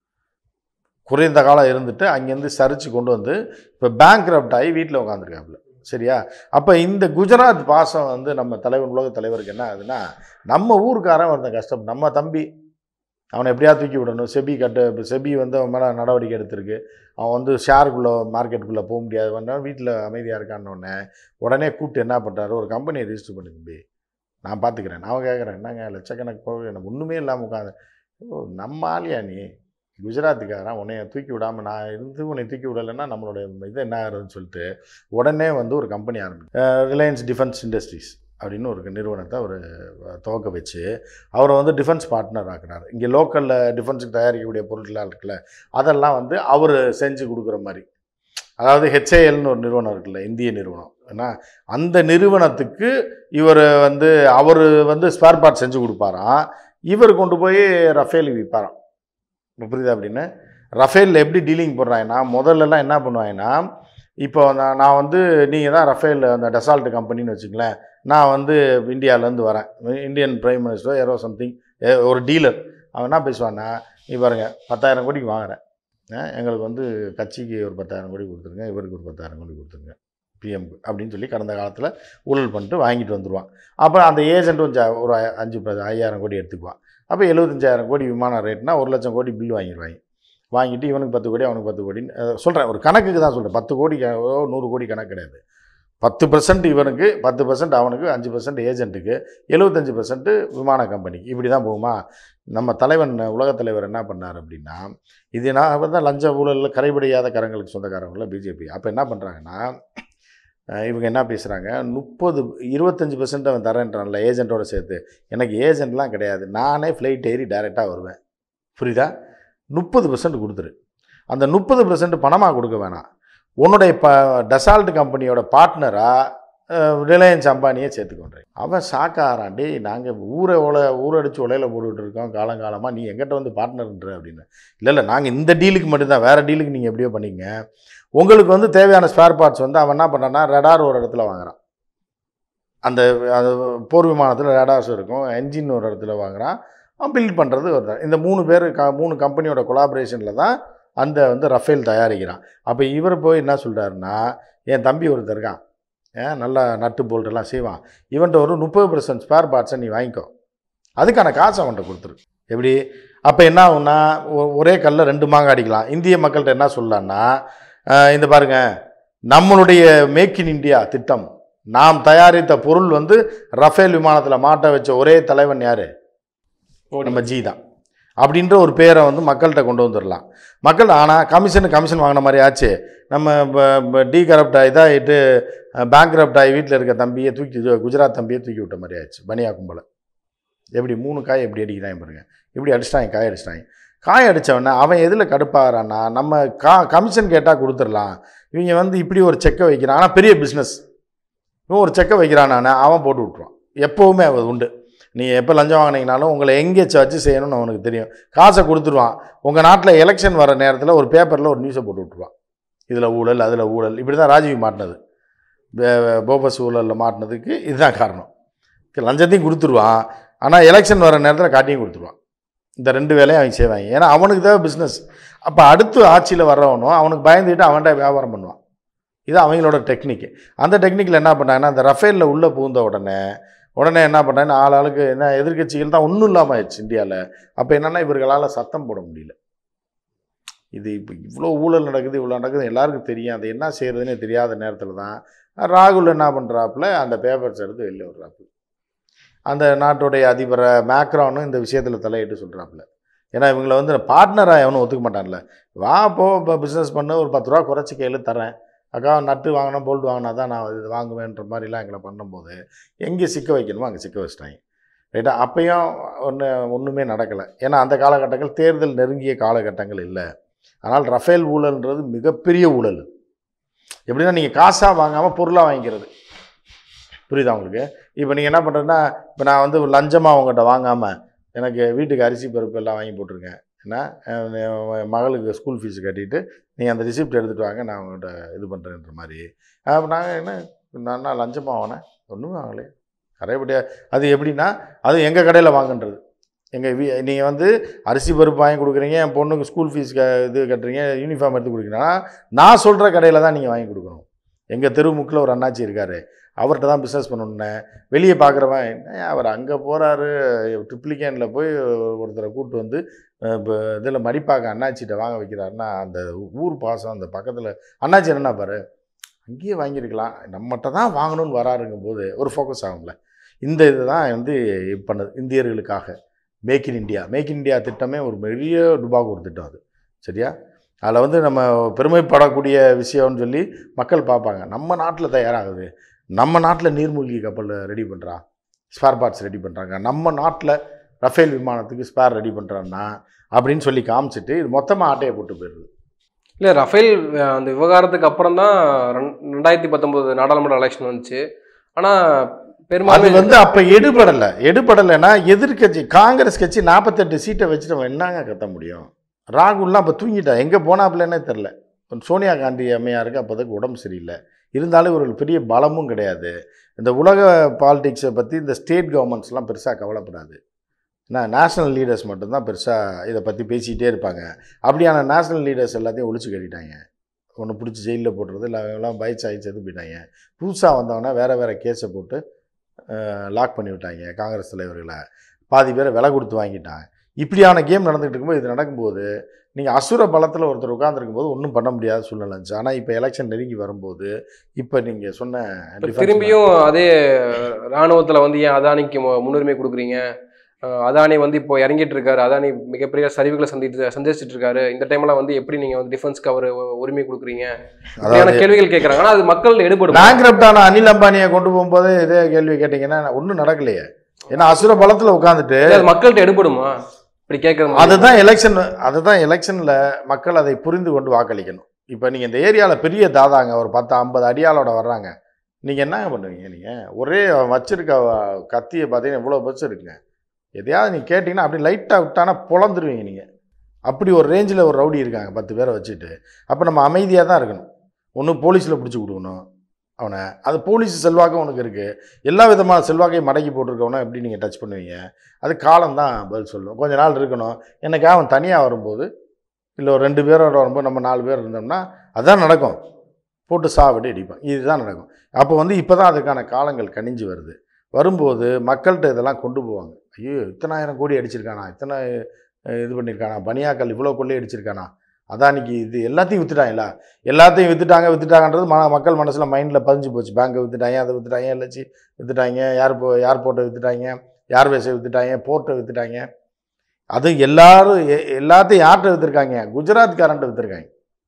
குறைந்த காலம் இருந்துட்டு அங்கேருந்து சரிச்சு கொண்டு வந்து இப்போ பேங்க் ஆகி வீட்டில் உட்காந்துருக்காப்புல சரியா அப்போ இந்த குஜராத் பாசம் வந்து நம்ம தலைவர் உலக தலைவருக்கு என்ன ஆகுதுன்னா நம்ம ஊருக்காரன் ஒருத்தன் கஷ்டம் நம்ம தம்பி அவனை எப்படியாவது தூக்கி விடணும் செபி கட்டு இப்போ செபி வந்து அவன் மேலே நடவடிக்கை எடுத்திருக்கு அவன் வந்து ஷேருக்குள்ளே மார்க்கெட்டுக்குள்ளே போக முடியாது வந்தால் வீட்டில் அமைதியாக இருக்கான்னொடனே உடனே கூப்பிட்டு என்ன பண்ணுறாரு ஒரு கம்பெனியை ரெஜிஸ்டர் பண்ணி தம்பி நான் பார்த்துக்கிறேன் நான் கேட்குறேன் என்னங்க லட்சக்கணக்கு போக எனக்கு ஒன்றுமே இல்லாமல் உட்காந்து ஓ நம்ம ஆளியா நீ குஜராத்துக்காரன் உன்னைய தூக்கி விடாமல் நான் இருந்து உன்னை தூக்கி விடலைன்னா நம்மளோட இது என்ன ஆகுறதுன்னு சொல்லிட்டு உடனே வந்து ஒரு கம்பெனி ஆரம்பி ரிலையன்ஸ் டிஃபென்ஸ் இண்டஸ்ட்ரீஸ் அப்படின்னு ஒரு நிறுவனத்தை அவர் துவக்க வச்சு அவரை வந்து டிஃபென்ஸ் பார்ட்னர் ஆக்குனார் இங்கே லோக்கலில் டிஃபென்ஸுக்கு தயாரிக்கக்கூடிய பொருட்கள்லாம் இருக்குல்ல அதெல்லாம் வந்து அவர் செஞ்சு கொடுக்குற மாதிரி அதாவது ஹெச்ஏஎல்னு ஒரு நிறுவனம் இருக்குல்ல இந்திய நிறுவனம் ஏன்னா அந்த நிறுவனத்துக்கு இவர் வந்து அவர் வந்து ஸ்பேர் பார்ட் செஞ்சு கொடுப்பாராம் இவர் கொண்டு போய் ரஃபேலுக்கு விற்பாராம் இப்போ புரியுதா அப்படின்னு ரஃபேலில் எப்படி டீலிங் போடுறாங்கன்னா முதல்லலாம் என்ன பண்ணுவாங்கன்னா இப்போ நான் நான் வந்து நீங்கள் தான் ரஃபேல் அந்த டெசால்ட் கம்பெனின்னு வச்சுங்களேன் நான் வந்து இந்தியாவிலேருந்து வரேன் Indian prime minister aero something ஒரு டீலர் அவன் என்ன பேசுவான்னா நீ பாருங்க பத்தாயிரம் கோடிக்கு வாங்குறேன் அஹ் எங்களுக்கு வந்து கட்சிக்கு ஒரு பத்தாயிரம் கோடி கொடுத்துருங்க இவருக்கு ஒரு பத்தாயிரம் கோடி கொடுத்துருங்க பிஎம்க்கு அப்படின்னு சொல்லி கடந்த காலத்தில் ஊழல் பண்ணிட்டு வாங்கிட்டு வந்துடுவான் அப்போ அந்த ஏஜென்ட் கொஞ்சம் ஒரு ஐ- அஞ்சு ப- ஐயாயிரம் கோடி எடுத்துக்குவான் அப்போ எழுபத்தஞ்சாயிரம் கோடி விமான ரேட்னா ஒரு லட்சம் கோடி பில் வாங்கிடுவாங்க வாங்கிட்டு இவனுக்கு பத்து கோடி அவனுக்கு பத்து கோடின்னு சொல்கிறேன் ஒரு கணக்குக்கு தான் சொல்கிறேன் பத்து கோடி க- ஓ, நூறு கோடி கணக்கு கிடையாது பத்து பர்சன்ட் இவனுக்கு பத்து பர்சன்ட் அவனுக்கு அஞ்சு பர்சன்ட் ஏஜென்ட்டுக்கு எழுபத்தஞ்சு பர்சன்ட் விமான கம்பெனிக்கு இப்படி தான் போகுமா நம்ம தலைவன் உலகத் தலைவர் என்ன பண்ணார் அப்படின்னா இது நான் அவர் தான் லஞ்ச ஊழலில் கரைபடியாத கரங்களுக்கு சொந்தக்காரங்கள பிஜேபி அப்போ என்ன பண்ணுறாங்கன்னா அஹ் இவங்க என்ன பேசுகிறாங்க முப்பது இருபத்தஞ்சி பர்சன்ட் அவன் தரேன்றான்ல ஏஜென்ட்டோட சேர்த்து எனக்கு ஏஜென்ட்லாம் கிடையாது நானே ஃப்ளைட் ஏறி டைரெக்டாக வருவேன் புரியுதா முப்பது பர்சன்ட் கொடுத்துரு அந்த முப்பது பர்சன்ட் பணமாக கொடுக்க வேணாம் உன்னுடைய ப டசால்ட் கம்பெனியோட பார்ட்னராக ரிலையன்ஸ் அம்பானியை சேர்த்துக்கொண்டேன் அவன் சாக்காரான் டேய் நாங்கள் ஊரை உல ஊரடிச்சு உலையில போட்டுக்கிட்டு இருக்கோம் காலங்காலமாக நீ எங்கிட்ட வந்து பார்ட்னர்ன்ற அப்படின்னு இல்லை இல்லை நாங்கள் இந்த டீலுக்கு மட்டும்தான் வேறு டீலுக்கு நீங்கள் எப்படியோ பண்ணீங்க உங்களுக்கு வந்து தேவையான ஸ்பேர் பார்ட்ஸ் வந்து அவன் என்ன பண்ணான்னா ரெடார் ஒரு இடத்துல வாங்குறான் அந்த அது போர் விமானத்தில் ரெடார்ஸ் இருக்கும் என்ஜின் ஒரு இடத்துல வாங்குறான் அவன் பில்ட் பண்ணுறது ஒரு இந்த மூணு பேர் க மூணு கம்பெனியோட கொலாபரேஷனில் தான் அந்த வந்து ரஃபேல் தயாரிக்கிறான் அப்போ இவர் போய் என்ன சொல்கிறாருன்னா என் தம்பி ஒருத்தர் இருக்கான் ஏன் நல்லா நட்டு போல்ட்டெல்லாம் செய்வான் இவன்ட்ட ஒரு முப்பது பர்சன்ட் ஸ்பேர் பார்ட்ஸை நீ வாங்கிக்கோ அதுக்கான காசு அவன்கிட்ட கொடுத்துரு எப்படி அப்போ என்ன ஆகும்னா ஒ- ஒரே கல்லில் ரெண்டு மாங்காய் அடிக்கலாம் இந்திய மக்கள்கிட்ட என்ன சொல்லலான்னா அஹ் இந்த பாருங்க நம்மளுடைய மேக் இன் இந்தியா திட்டம் நாம் தயாரித்த பொருள் வந்து ரஃபேல் விமானத்தில் மாட்ட வச்ச ஒரே தலைவன் யார் மோடி. நம்ம ஜி தான் அப்படின்ற ஒரு பேரை வந்து மக்கள்கிட்ட கொண்டு வந்துடலாம் மக்கள் ஆனால் கமிஷன் கமிஷன் வாங்கின மாதிரி ஆச்சு நம்ம டீ கரப்ட் இதாகிட்டு பேங்க் கரப்ட் ஆகி வீட்டில் இருக்க தம்பியை தூக்கி குஜராத் தம்பியை தூக்கி விட்ட மாதிரி ஆச்சு பனியா கும்பலை எப்படி மூணு காய் எப்படி அடிக்கிறாங்க பாருங்க இப்படி அடிச்சிட்டாங்க காய் அடிச்சிட்டாங்க காய் அடித்தவொடனே அவன் எதில் கடுப்பாகிறான்னா நம்ம கா கமிஷன் கேட்டால் கொடுத்துடலாம் இவங்க வந்து இப்படி ஒரு செக்கை வைக்கிறான் ஆனால் பெரிய பிஸ்னஸ் இவன் ஒரு செக்கை வைக்கிறானானே அவன் போட்டு விட்ருவான் எப்போவுமே அது உண்டு நீ எப்போ லஞ்சம் வாங்கினீங்கனாலும் உங்களை எங்கே வச்சு செய்யணும்னு அவனுக்கு தெரியும் காசை கொடுத்துருவான் உங்கள் நாட்டில் எலெக்ஷன் வர நேரத்தில் ஒரு பேப்பரில் ஒரு நியூஸை போட்டு விட்ருவான் இதில் ஊழல் அதில் ஊழல் இப்படி தான் ராஜீவ் மாட்டினது பே- போபஸ் ஊழலில் மாட்டினதுக்கு இதுதான் காரணம் லஞ்சத்தையும் கொடுத்துருவான் ஆனால் எலெக்ஷன் வர நேரத்தில் காட்டியும் கொடுத்துருவான் இந்த ரெண்டு வேலையும் அவன் செய்வாங்க ஏன்னா அவனுக்கு தான் பிஸ்னஸ் அப்போ அடுத்து ஆட்சியில் வர்றவனும் அவனுக்கு பயந்துட்டு அவன்கிட்ட வியாபாரம் பண்ணுவான் இது அவங்களோட டெக்னிக் அந்த டெக்னிக்கில் என்ன பண்ணாங்கன்னா அந்த ரஃபேலில் உள்ளே புகுந்த உடனே உடனே என்ன பண்ணாங்கன்னா ஆள் ஆளுக்கு என்ன எதிர்க்கட்சிகள் தான் ஒன்றும் இல்லாமல் ஆயிடுச்சு இந்தியாவில் அப்போ என்னென்னா இவர்களால் சத்தம் போட முடியல இது இப்போ இவ்வளோ ஊழல் நடக்குது இவ்வளோ நடக்குது எல்லாருக்கும் தெரியும் அது என்ன செய்யறதுன்னே தெரியாத நேரத்தில் தான் ராகுல் என்ன பண்ணுறாப்புல அந்த பேப்பர்ஸ் எடுத்து வெளில விடுறாப்புல அந்த நாட்டுடைய அதிபரை மேக்ரானும் இந்த விஷயத்தில் தலையிட்டு சொல்கிறாப்புல ஏன்னா இவங்களை வந்து பார்ட்னராக எவனும் ஒத்துக்க மாட்டான்ல வா போ இப்போ பிஸ்னஸ் பண்ண ஒரு பத்து ரூபா குறைச்சி கையில் தரேன் அக்கா நட்டு வாங்கினா போல்ட் வாங்கினா தான் நான் இது வாங்குவேன்ற மாதிரிலாம் எங்களை பண்ணும்போது எங்கே சிக்க வைக்கணுமோ அங்கே சிக்க வச்சிட்டாங்க ரைட்டா அப்பயும் ஒன்று ஒன்றுமே நடக்கலை ஏன்னா அந்த காலகட்டங்கள் தேர்தல் நெருங்கிய காலகட்டங்கள் இல்லை ஆனால் ரஃபேல் ஊழல்ன்றது மிகப்பெரிய ஊழல் எப்படின்னா நீங்கள் காசாக வாங்காமல் பொருளாக வாங்கிக்கிறது புரியுதா உங்களுக்கு இப்போ நீங்கள் என்ன பண்ணுறதுன்னா இப்போ நான் வந்து லஞ்சமாக உங்கள்கிட்ட வாங்காமல் எனக்கு வீட்டுக்கு அரிசி பருப்பு எல்லாம் வாங்கி போட்டிருக்கேன் ஏன்னா அஹ் என் மகளுக்கு ஸ்கூல் ஃபீஸ் கட்டிட்டு நீங்கள் அந்த ரிசிப்ட் எடுத்துகிட்டு வாங்க நான் உங்கள்கிட்ட இது பண்ணுறேன்ற மாதிரி அப்போ நாங்கள் என்ன நான் நான் லஞ்சமாக வாங்கினேன் ஒன்றுமே வாங்கலையே கரையப்படியா அது எப்படின்னா அது எங்கள் கடையில் வாங்குன்றது எங்கள் வீ நீங்கள் வந்து அரிசி பருப்பு வாங்கி கொடுக்குறீங்க என் பொண்ணுக்கு ஸ்கூல் ஃபீஸ் க இது கட்டுறீங்க யூனிஃபார்ம் எடுத்து கொடுக்குறீங்கன்னா நான் சொல்கிற கடையில் தான் நீங்கள் வாங்கி கொடுக்கணும் எங்கள் தெருமுக்கில் ஒரு அண்ணாச்சி இருக்கார் அவர்கிட்ட தான் பிஸ்னஸ் பண்ணணுன்னு வெளியே பார்க்குறவன் என்ன அவர் அங்கே போகிறாரு ட்ரிப்ளிகேனில் போய் ஒருத்தரை கூப்பிட்டு வந்து இப்போ இதில் மடிப்பாக்க அண்ணாச்சிட்ட வாங்க வைக்கிறாருன்னா அந்த ஊர் பாசம் அந்த பக்கத்தில் அண்ணாச்சி என்னன்னா பாரு அங்கேயே வாங்கியிருக்கலாம் நம்மகிட்ட தான் வாங்கணும்னு வராருங்கும் போது ஒரு ஃபோக்கஸ் ஆகும்ல இந்த இது தான் வந்து பண்ணுது இந்தியர்களுக்காக make in India make in India திட்டமே ஒரு பெரிய டுபாக்கு ஒரு திட்டம் அது சரியா அதில் வந்து நம்ம பெருமைப்படக்கூடிய விஷயம்னு சொல்லி மக்கள் பார்ப்பாங்க நம்ம நாட்டில் தயாராகுது நம்ம நாட்டில் நீர்மூழ்கி கப்பல் ரெடி பண்ணுறான் ஸ்பேர் பார்ட்ஸ் ரெடி பண்ணுறாங்க நம்ம நாட்டில் ரஃபேல் விமானத்துக்கு ஸ்பேர் ரெடி பண்ணுறான்னா அப்படின்னு சொல்லி காமிச்சிட்டு இது மொத்தமாக ஆட்டையை போட்டு போயிடுது இல்லை ரஃபேல் அஹ், அந்த விவகாரத்துக்கு அப்புறம் தான் ரெண்டாயிரத்தி பத்தொன்பது நாடாளுமன்ற எலெக்ஷன் வந்துச்சு ஆனால் அது பெரும்பாலும் வந்து அப்ப எடுபடலை எடுபடலைன்னா எதிர்க்கட்சி காங்கிரஸ் கட்சி நாற்பத்தெட்டு சீட்டை வச்சுட்டு அவன் என்னங்க கத்த முடியும் ராகுல்லாம் அப்போ தூங்கிட்டா எங்கே போனாப்புலன்னே தெரில சோனியா காந்தி அம்மையாருக்கு அப்போதைக்கு உடம்பு சரியில்லை இருந்தாலும் இவர்கள் பெரிய பலமும் கிடையாது இந்த உலக பாலிடிக்ஸை பற்றி இந்த ஸ்டேட் கவர்மெண்ட்ஸ்லாம் பெருசாக கவலைப்படாது ஏன்னா நேஷ்னல் லீடர்ஸ் மட்டும்தான் பெருசாக இதை பற்றி பேசிக்கிட்டே இருப்பாங்க அப்படியான நேஷ்னல் லீடர்ஸ் எல்லாத்தையும் ஒழிச்சு கட்டிட்டாங்க ஒன்று பிடிச்சி ஜெயிலில் போட்டுறது இல்லை எல்லாம் பயிற்சி ஆகி செத்து போயிட்டாங்க புதுசாக வந்தவொடனே வேறு வேறு கேஸை போட்டு லாக் பண்ணி விட்டாங்க காங்கிரஸ் தலைவர்களை பாதி பேரை விலை கொடுத்து வாங்கிட்டாங்க இப்படியான கேம் நடந்துகிட்டு இருக்கும்போது இது நடக்கும்போது நீங்கள் அசுர பலத்தில் ஒருத்தர் உட்காந்துருக்கும் போது ஒன்றும் பண்ண முடியாத சூழ்நிலை இருந்துச்சு ஆனால் இப்போ எலெக்ஷன் நெருங்கி வரும்போது இப்போ நீங்கள் சொன்ன defense திரும்பியும் அதே ராணுவத்துல வந்து ஏன் அதானிக்கு மு- முன்னுரிமை கொடுக்குறீங்க அஹ், அதானி வந்து இப்போ இறங்கிட்டு இருக்காரு அதானி மிகப்பெரிய சரிவுகளை சந்திட்டு சந்திச்சிட்டு இருக்காரு இந்த டைம்ல வந்து எப்படி நீங்க வந்து டிஃபென்ஸ்க்கு அவர் உரிமை கொடுக்குறீங்க இப்படியான அதாவது கேள்விகள் கேட்கறாங்க ஆனா அது மக்கள் எடுபடும் பேங்க்ரப்டான அனில் அம்பானியை கொண்டு போகும்போது இதே கேள்வி கேட்டிங்கன்னா ஒன்றும் நடக்கலையே ஏன்னா அசுர பலத்தில் உட்காந்துட்டு அது மக்கள்கிட்ட எடுபடுமா இப்படி கேட்கறது அதுதான் எலெக்ஷன் அதுதான் எலெக்ஷனில் மக்கள் அதை புரிந்து கொண்டு வாக்களிக்கணும் இப்போ நீங்கள் இந்த ஏரியாவில் பெரிய தாதாங்க ஒரு பத்து ஐம்பது அடியாளோட வர்றாங்க நீங்கள் என்ன பண்ணுவீங்க நீங்கள் ஒரே வச்சிருக்க கத்தியை பார்த்தீங்கன்னா இவ்வளோ பஸ் இருக்குங்க எதையாவது நீங்கள் கேட்டிங்கன்னா அப்படி லைட்டாக விட்டானா பொழந்துருவீங்க நீங்கள் அப்படி ஒரு ரேஞ்சில் ஒரு ரவுடி இருக்காங்க பத்து பேரை வச்சுட்டு அப்போ நம்ம அமைதியாக தான் இருக்கணும் ஒன்று போலீஸில் பிடிச்சி கொடுக்கணும் அவனை அது போலீஸ் செல்வாக்கும் உனக்கு இருக்குது எல்லா விதமான செல்வாக்கையும் மடக்கி போட்டிருக்கவனா எப்படி நீங்கள் டச் பண்ணுவீங்க அது காலம்தான் பதில் சொல்லும் கொஞ்ச நாள் இருக்கணும் எனக்கு அவன் தனியாக வரும்போது இல்லை ஒரு ரெண்டு பேரோட வரும்போது நம்ம நாலு பேர் இருந்தோம்னா அதான் நடக்கும் போட்டு சாவிட்டு அடிப்பான் இதுதான் நடக்கும் அப்போ வந்து இப்போ தான் அதுக்கான காலங்கள் கனிஞ்சு வருது வரும்போது மக்கள்கிட்ட இதெல்லாம் கொண்டு போவாங்க ஐயோ இத்தனாயிரம் கோடி அடிச்சிருக்கானா இத்தனை அஹ், இது பண்ணியிருக்கானா பனியாக்கள் இவ்வளோ கொள்ளை அடிச்சிருக்கானா அதானிக்கு இது எல்லாத்தையும் வித்துட்டாங்களா எல்லாத்தையும் வித்துட்டாங்க வித்துட்டாங்கன்றது ம மக்கள் மனசில் மைண்டில் பதிஞ்சு போச்சு பேங்கை வித்துட்டாங்க அதை வித்துட்டாங்க எல்ஐசி வித்துட்டாங்க ஏர்போ ஏர்போர்ட்டை வித்துட்டாங்க ஏர்வேஸை வித்துட்டாங்க போர்ட்டை வித்துட்டாங்க அது எல்லாரும் எ- எல்லாத்தையும் யார்கிட்ட வித்துருக்காங்க குஜராத் காரன்ட்ட வித்துருக்காங்க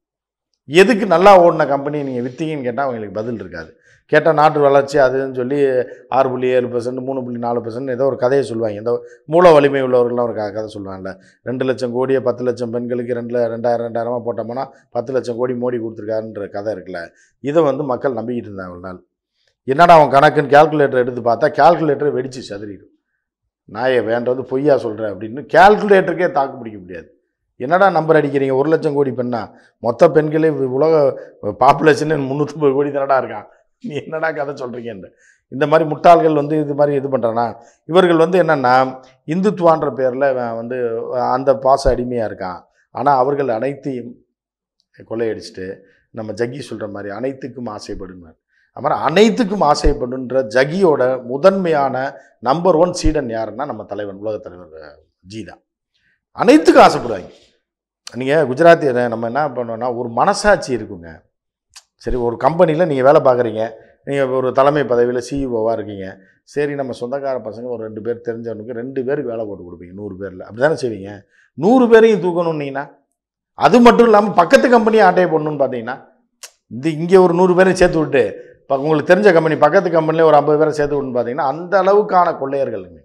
எதுக்கு நல்லா ஓடின கம்பெனி நீங்கள் விற்றீங்கன்னு கேட்டால் அவங்களுக்கு பதில் இருக்காது கேட்டால் நாட்டு வளர்ச்சி அதுன்னு சொல்லி ஆறு புள்ளி ஏழு பர்சன்ட் மூணு புள்ளி நாலு பர்சன்ட் ஏதோ ஒரு கதையை சொல்லுவாங்க இந்த மூல வலிமை உள்ளவர்கள்லாம் ஒரு க- கதை சொல்லுவாங்கல்ல ரெண்டு லட்சம் கோடியை பத்து லட்சம் பெண்களுக்கு ரெண்டு ரெண்டாயிரம் ரெண்டாயிரமா போட்டோம்னா பத்து லட்சம் கோடி மோடி கொடுத்துருக்காருன்ற கதை இருக்குல்ல இதை வந்து மக்கள் நம்பிக்கிட்டு இருந்தாங்க ஒரு நாள் என்னடா அவன் கணக்குன்னு கால்குலேட்டர் எடுத்து பார்த்தா கால்குலேட்டர் வெடிச்சு சதுரிடும் நாயை வேண்டது பொய்யா சொல்கிறேன் அப்படின்னு கால்குலேட்டருக்கே தாக்கு பிடிக்க முடியாது என்னடா நம்பர் அடிக்கிறீங்க ஒரு லட்சம் கோடி பெண்ணா மொத்த பெண்களே வி- உலக பாப்புலேஷன் முந்நூற்றம்பது கோடி தானடா இருக்கான் நீ என்னடா கதை சொல்கிறீங்கன்ற இந்த மாதிரி முட்டாள்கள் வந்து இது மாதிரி இது பண்ணுறானா இவர்கள் வந்து என்னென்னா இந்துத்துவான்ற பேரில் வந்து அந்த பாச அடிமையாக இருக்கான் ஆனால் அவர்கள் அனைத்தையும் கொள்ளையடிச்சிட்டு நம்ம ஜக்கி சொல்கிற மாதிரி அனைத்துக்கும் ஆசைப்படுனார் அது மாதிரி அனைத்துக்கும் ஆசைப்படுன்ற ஜகியோட முதன்மையான நம்பர் ஒன் சீடன் யாருன்னா நம்ம தலைவன் உலக தலைவர் அஹ், ஜி தான் அனைத்துக்கும் ஆசைப்படுவாங்க நீங்கள் குஜராத்தி நம்ம என்ன பண்ணோம்னா ஒரு மனசாட்சி இருக்குங்க சரி ஒரு கம்பெனியில் நீங்கள் வேலை பார்க்குறீங்க நீங்கள் ஒரு தலைமை பதவியில் சிஇஓவாக இருக்கீங்க சரி நம்ம சொந்தக்கார பசங்க ஒரு ரெண்டு பேர் தெரிஞ்சவனுக்கு ரெண்டு பேருக்கு வேலை போட்டு கொடுப்பீங்க நூறு பேரில் அப்படி தானே செய்வீங்க நூறு பேரையும் தூக்கணுன்னீங்கன்னா அது மட்டும் இல்லாமல் பக்கத்து கம்பெனியை ஆட்டையை போடணும்னு பார்த்தீங்கன்னா இந்த இங்கே ஒரு நூறு பேரை சேர்த்து விட்டு இப்போ உங்களுக்கு தெரிஞ்ச கம்பெனி பக்கத்து கம்பெனிலே ஒரு ஐம்பது பேரை சேர்த்து விட்டுன்னு பார்த்தீங்கன்னா அந்த அளவுக்கான கொள்ளையர்களுங்க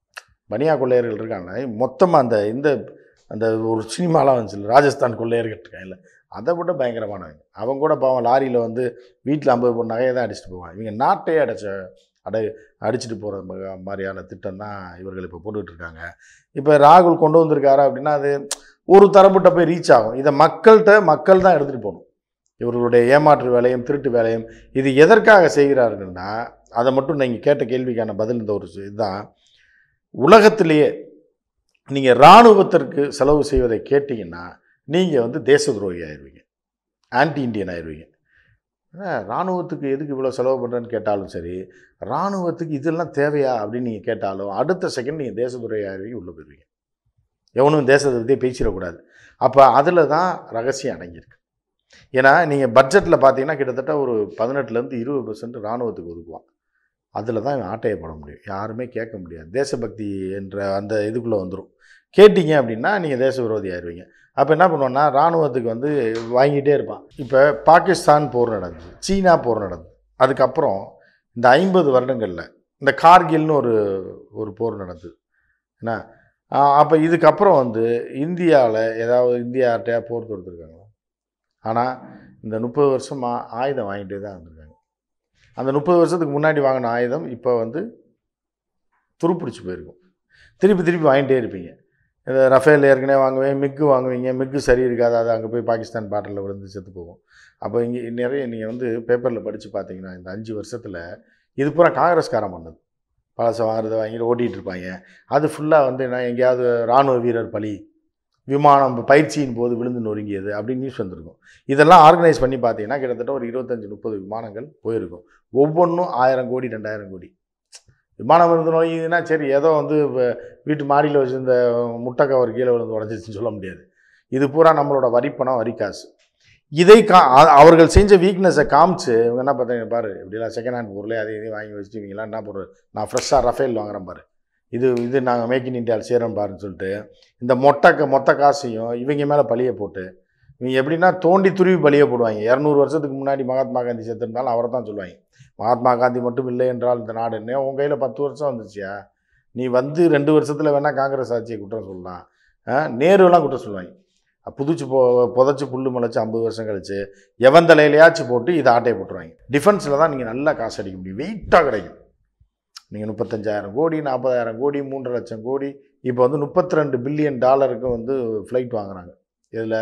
பனியா கொள்ளையர்கள் இருக்காங்க மொத்தமாக அந்த இந்த அந்த ஒரு சினிமாலாம் வந்துச்சு ராஜஸ்தான் கொள்ளையர்கள் இருக்காங்கல்ல அதை விட பயங்கரமானவங்க அவங்க கூட பாவம் லாரியில் வந்து வீட்டில் ஐம்பது பொண்ணு நகையை தான் அடிச்சுட்டு போவாங்க இவங்க நாட்டையே அடைச்ச அடை அடிச்சுட்டு போகிற மாதிரியான திட்டம் தான் இவர்கள் இப்போ போட்டுக்கிட்டு இருக்காங்க இப்போ ராகுல் கொண்டு வந்திருக்காரு அப்படின்னா அது ஒரு தரப்பட்ட போய் ரீச் ஆகும் இதை மக்கள்கிட்ட மக்கள் தான் எடுத்துகிட்டு போகணும் இவர்களுடைய ஏமாற்று வேலையும் திருட்டு வேலையும் இது எதற்காக செய்கிறார்கள்னா அதை மட்டும் நீங்கள் கேட்ட கேள்விக்கான பதில் இந்த ஒரு இதுதான் உலகத்திலேயே நீங்கள் இராணுவத்திற்கு செலவு செய்வதை கேட்டிங்கன்னா நீங்கள் வந்து தேச துரோகி ஆயிடுவீங்க ஆன்டி இண்டியன் ஆயிடுவீங்க ஏன்னா இராணுவத்துக்கு எதுக்கு இவ்வளோ செலவு பண்ணுறேன்னு கேட்டாலும் சரி இராணுவத்துக்கு இதெல்லாம் தேவையா அப்படின்னு நீங்கள் கேட்டாலும் அடுத்த செகண்ட் நீங்கள் தேச துரோகி ஆயிடுவீங்க உள்ளே போயிடுவீங்க எவனும் தேசத்தை பற்றியே பேசிடக்கூடாது அப்போ அதில் தான் ரகசியம் அடங்கியிருக்கு ஏன்னா நீங்கள் பட்ஜெட்டில் பார்த்தீங்கன்னா கிட்டத்தட்ட ஒரு பதினெட்டுலேருந்து இருபது பர்சன்ட் இராணுவத்துக்கு ஒதுக்குவான் அதில் தான் இவன் ஆட்டையை போட முடியும் யாருமே கேட்க முடியாது தேசபக்தி என்ற அந்த இதுக்குள்ளே வந்துடும் கேட்டிங்க அப்படின்னா நீங்கள் தேச விரோதி ஆயிடுவீங்க அப்போ என்ன பண்ணுவோன்னா இராணுவத்துக்கு வந்து வாங்கிட்டே இருப்பான் இப்போ பாகிஸ்தான் போர் நடந்தது சீனா போர் நடந்தது அதுக்கப்புறம் இந்த ஐம்பது வருடங்களில் இந்த கார்கில்னு ஒரு ஒரு போர் நடந்தது என்ன அப்போ இதுக்கப்புறம் வந்து இந்தியாவில் ஏதாவது இந்தியார்கிட்டயா போர் தொடுத்துருக்காங்களா ஆனால் இந்த முப்பது வருஷமா ஆயுதம் வாங்கிட்டே தான் இருந்திருக்காங்க அந்த முப்பது வருஷத்துக்கு முன்னாடி வாங்கின ஆயுதம் இப்போ வந்து துருப்பிடிச்சு போயிருக்கும் திருப்பி திருப்பி வாங்கிட்டே இருப்பீங்க இந்த ரஃபேல் ஏற்கனவே வாங்குவேன் மிக்கு வாங்குவீங்க மிக்கு சரி இருக்காது அது அங்கே போய் பாகிஸ்தான் பாட்டிலில் விழுந்து செத்து போகும் அப்போ இங்கே நிறைய நீங்கள் வந்து பேப்பரில் படித்து பார்த்தீங்கன்னா இந்த அஞ்சு வருஷத்தில் இது பூரா காங்கிரஸ்காரன் பண்ணது பழசை வாங்குறத வாங்கிட்டு ஓட்டிகிட்டு இருப்பாங்க அது ஃபுல்லாக வந்து நான் எங்கேயாவது இராணுவ வீரர் பலி விமானம் பயிற்சியின் போது விழுந்து நொறுங்கியது அப்படின்னு நியூஸ் வந்திருக்கும் இதெல்லாம் ஆர்கனைஸ் பண்ணி பார்த்தீங்கன்னா கிட்டத்தட்ட ஒரு இருபத்தஞ்சி முப்பது விமானங்கள் போயிருக்கும் ஒவ்வொன்றும் ஆயிரம் கோடி ரெண்டாயிரம் கோடி விமானம் விழுந்து நுழையுதுன்னா சரி ஏதோ வந்து வ- வீட்டு மாடியில் வச்சிருந்த முட்டை கவர் கீழே விழுந்து உடஞ்சிச்சுன்னு சொல்ல முடியாது இது பூரா நம்மளோட வரிப்பணம் வரி காசு இதை கா அ- அவர்கள் செஞ்ச வீக்னஸை காமிச்சு இவங்க என்ன பார்த்தீங்க பாரு இப்படிலாம் செகண்ட் ஹேண்ட் பொருளே அதை இதையும் வாங்கி வச்சுட்டு இவங்களாம் என்ன பொருள் நான் ஃப்ரெஷ்ஷாக ரஃபேல் வாங்குறேன் பாரு இது இது நாங்கள் மேக் இன் இந்தியாவில் சேரோம் பாருன்னு சொல்லிட்டு இந்த மொட்டை க- மொத்த காசையும் இவங்க மேலே பழிய போட்டு இவங்க எப்படின்னா தோண்டி துருவி பழிய போடுவாங்க இரநூறு வருஷத்துக்கு முன்னாடி மகாத்மா காந்தி செத்துருந்தாலும் அவரை தான் சொல்லுவாங்க மகாத்மா காந்தி மட்டும் இல்லை என்றால் இந்த நாடு என்ன உன் கையில் பத்து வருஷம் வந்துச்சியா நீ வந்து ரெண்டு வருஷத்தில் வேணால் காங்கிரஸ் ஆட்சியை குற்றம் சொல்லலாம் ஆ, நேருலாம் குற்றம் சொல்லுவாங்க புதுச்சு பொ புதைச்சி புல்லு முளைச்சி ஐம்பது வருஷம் கழிச்சு எவன் தலையிலையாச்சும் போட்டு இதை ஆட்டையை போட்டுருவாங்க டிஃபென்ஸில் தான் நீங்கள் நல்லா காசு அடிக்க முடியும் வெயிட்டாக கிடைக்கும் நீங்கள் முப்பத்தஞ்சாயிரம் கோடி நாற்பதாயிரம் கோடி மூன்றரை லட்சம் கோடி இப்போ வந்து முப்பத்தி ரெண்டு பில்லியன் டாலருக்கு வந்து ஃப்ளைட் வாங்குறாங்க இதில்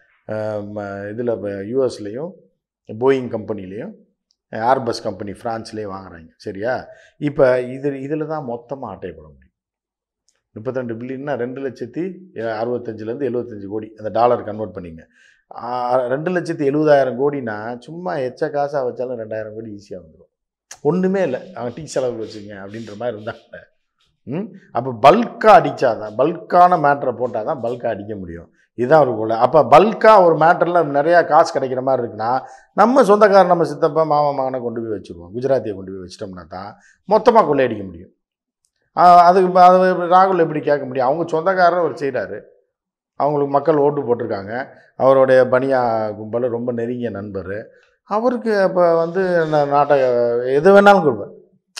இதில் யூஎஸ்லேயும் போயிங் கம்பெனிலையும் ஏர்பஸ் கம்பெனி ஃப்ரான்ஸ்லேயும் வாங்குறாங்க சரியா இப்போ இது இதில் தான் மொத்தமாக ஆட்டையை போட முடியும் முப்பத்திரெண்டு பில்லியன்னா ரெண்டு லட்சத்தி எ- அறுபத்தஞ்சிலேருந்து எழுபத்தஞ்சு கோடி அந்த டாலர் கன்வெர்ட் பண்ணிங்க ஆ, ரெண்டு லட்சத்தி எழுபதாயிரம் கோடினா சும்மா எச்ச காசாக வச்சாலும் ரெண்டாயிரம் கோடி ஈஸியாக வந்துடும் ஒன்றுமே இல்லை அவன் டீ செலவுக்கு வச்சுங்க அப்படின்ற மாதிரி இருந்தாங்க ம் அப்போ பல்காக அடித்தாதான் பல்கான மேட்ரை போட்டால் தான் பல்காக அடிக்க முடியும் இதுதான் ஒரு கொலை அப்போ பல்காக ஒரு மேட்டரில் நிறையா காசு கிடைக்கிற மாதிரி இருக்குன்னா நம்ம சொந்தக்காரர் நம்ம சித்தப்பா மாமா மகனை கொண்டு போய் வச்சுருவோம் குஜராத்தியை கொண்டு போய் வச்சிட்டோம்னா தான் மொத்தமாக கொள்ளையடிக்க முடியும் ஆ, அதுக்கு இப்ப அது ராகுல் எப்படி கேட்க முடியும் அவங்க சொந்தக்காரர் அவர் செய்கிறாரு அவங்களுக்கு மக்கள் ஓட்டு போட்டிருக்காங்க அவருடைய பனியா கும்பல் ரொம்ப நெருங்கிய நண்பர் அவருக்கு இப்போ வந்து நா- நாட்டை எது வேணாலும் கொடுப்பேன்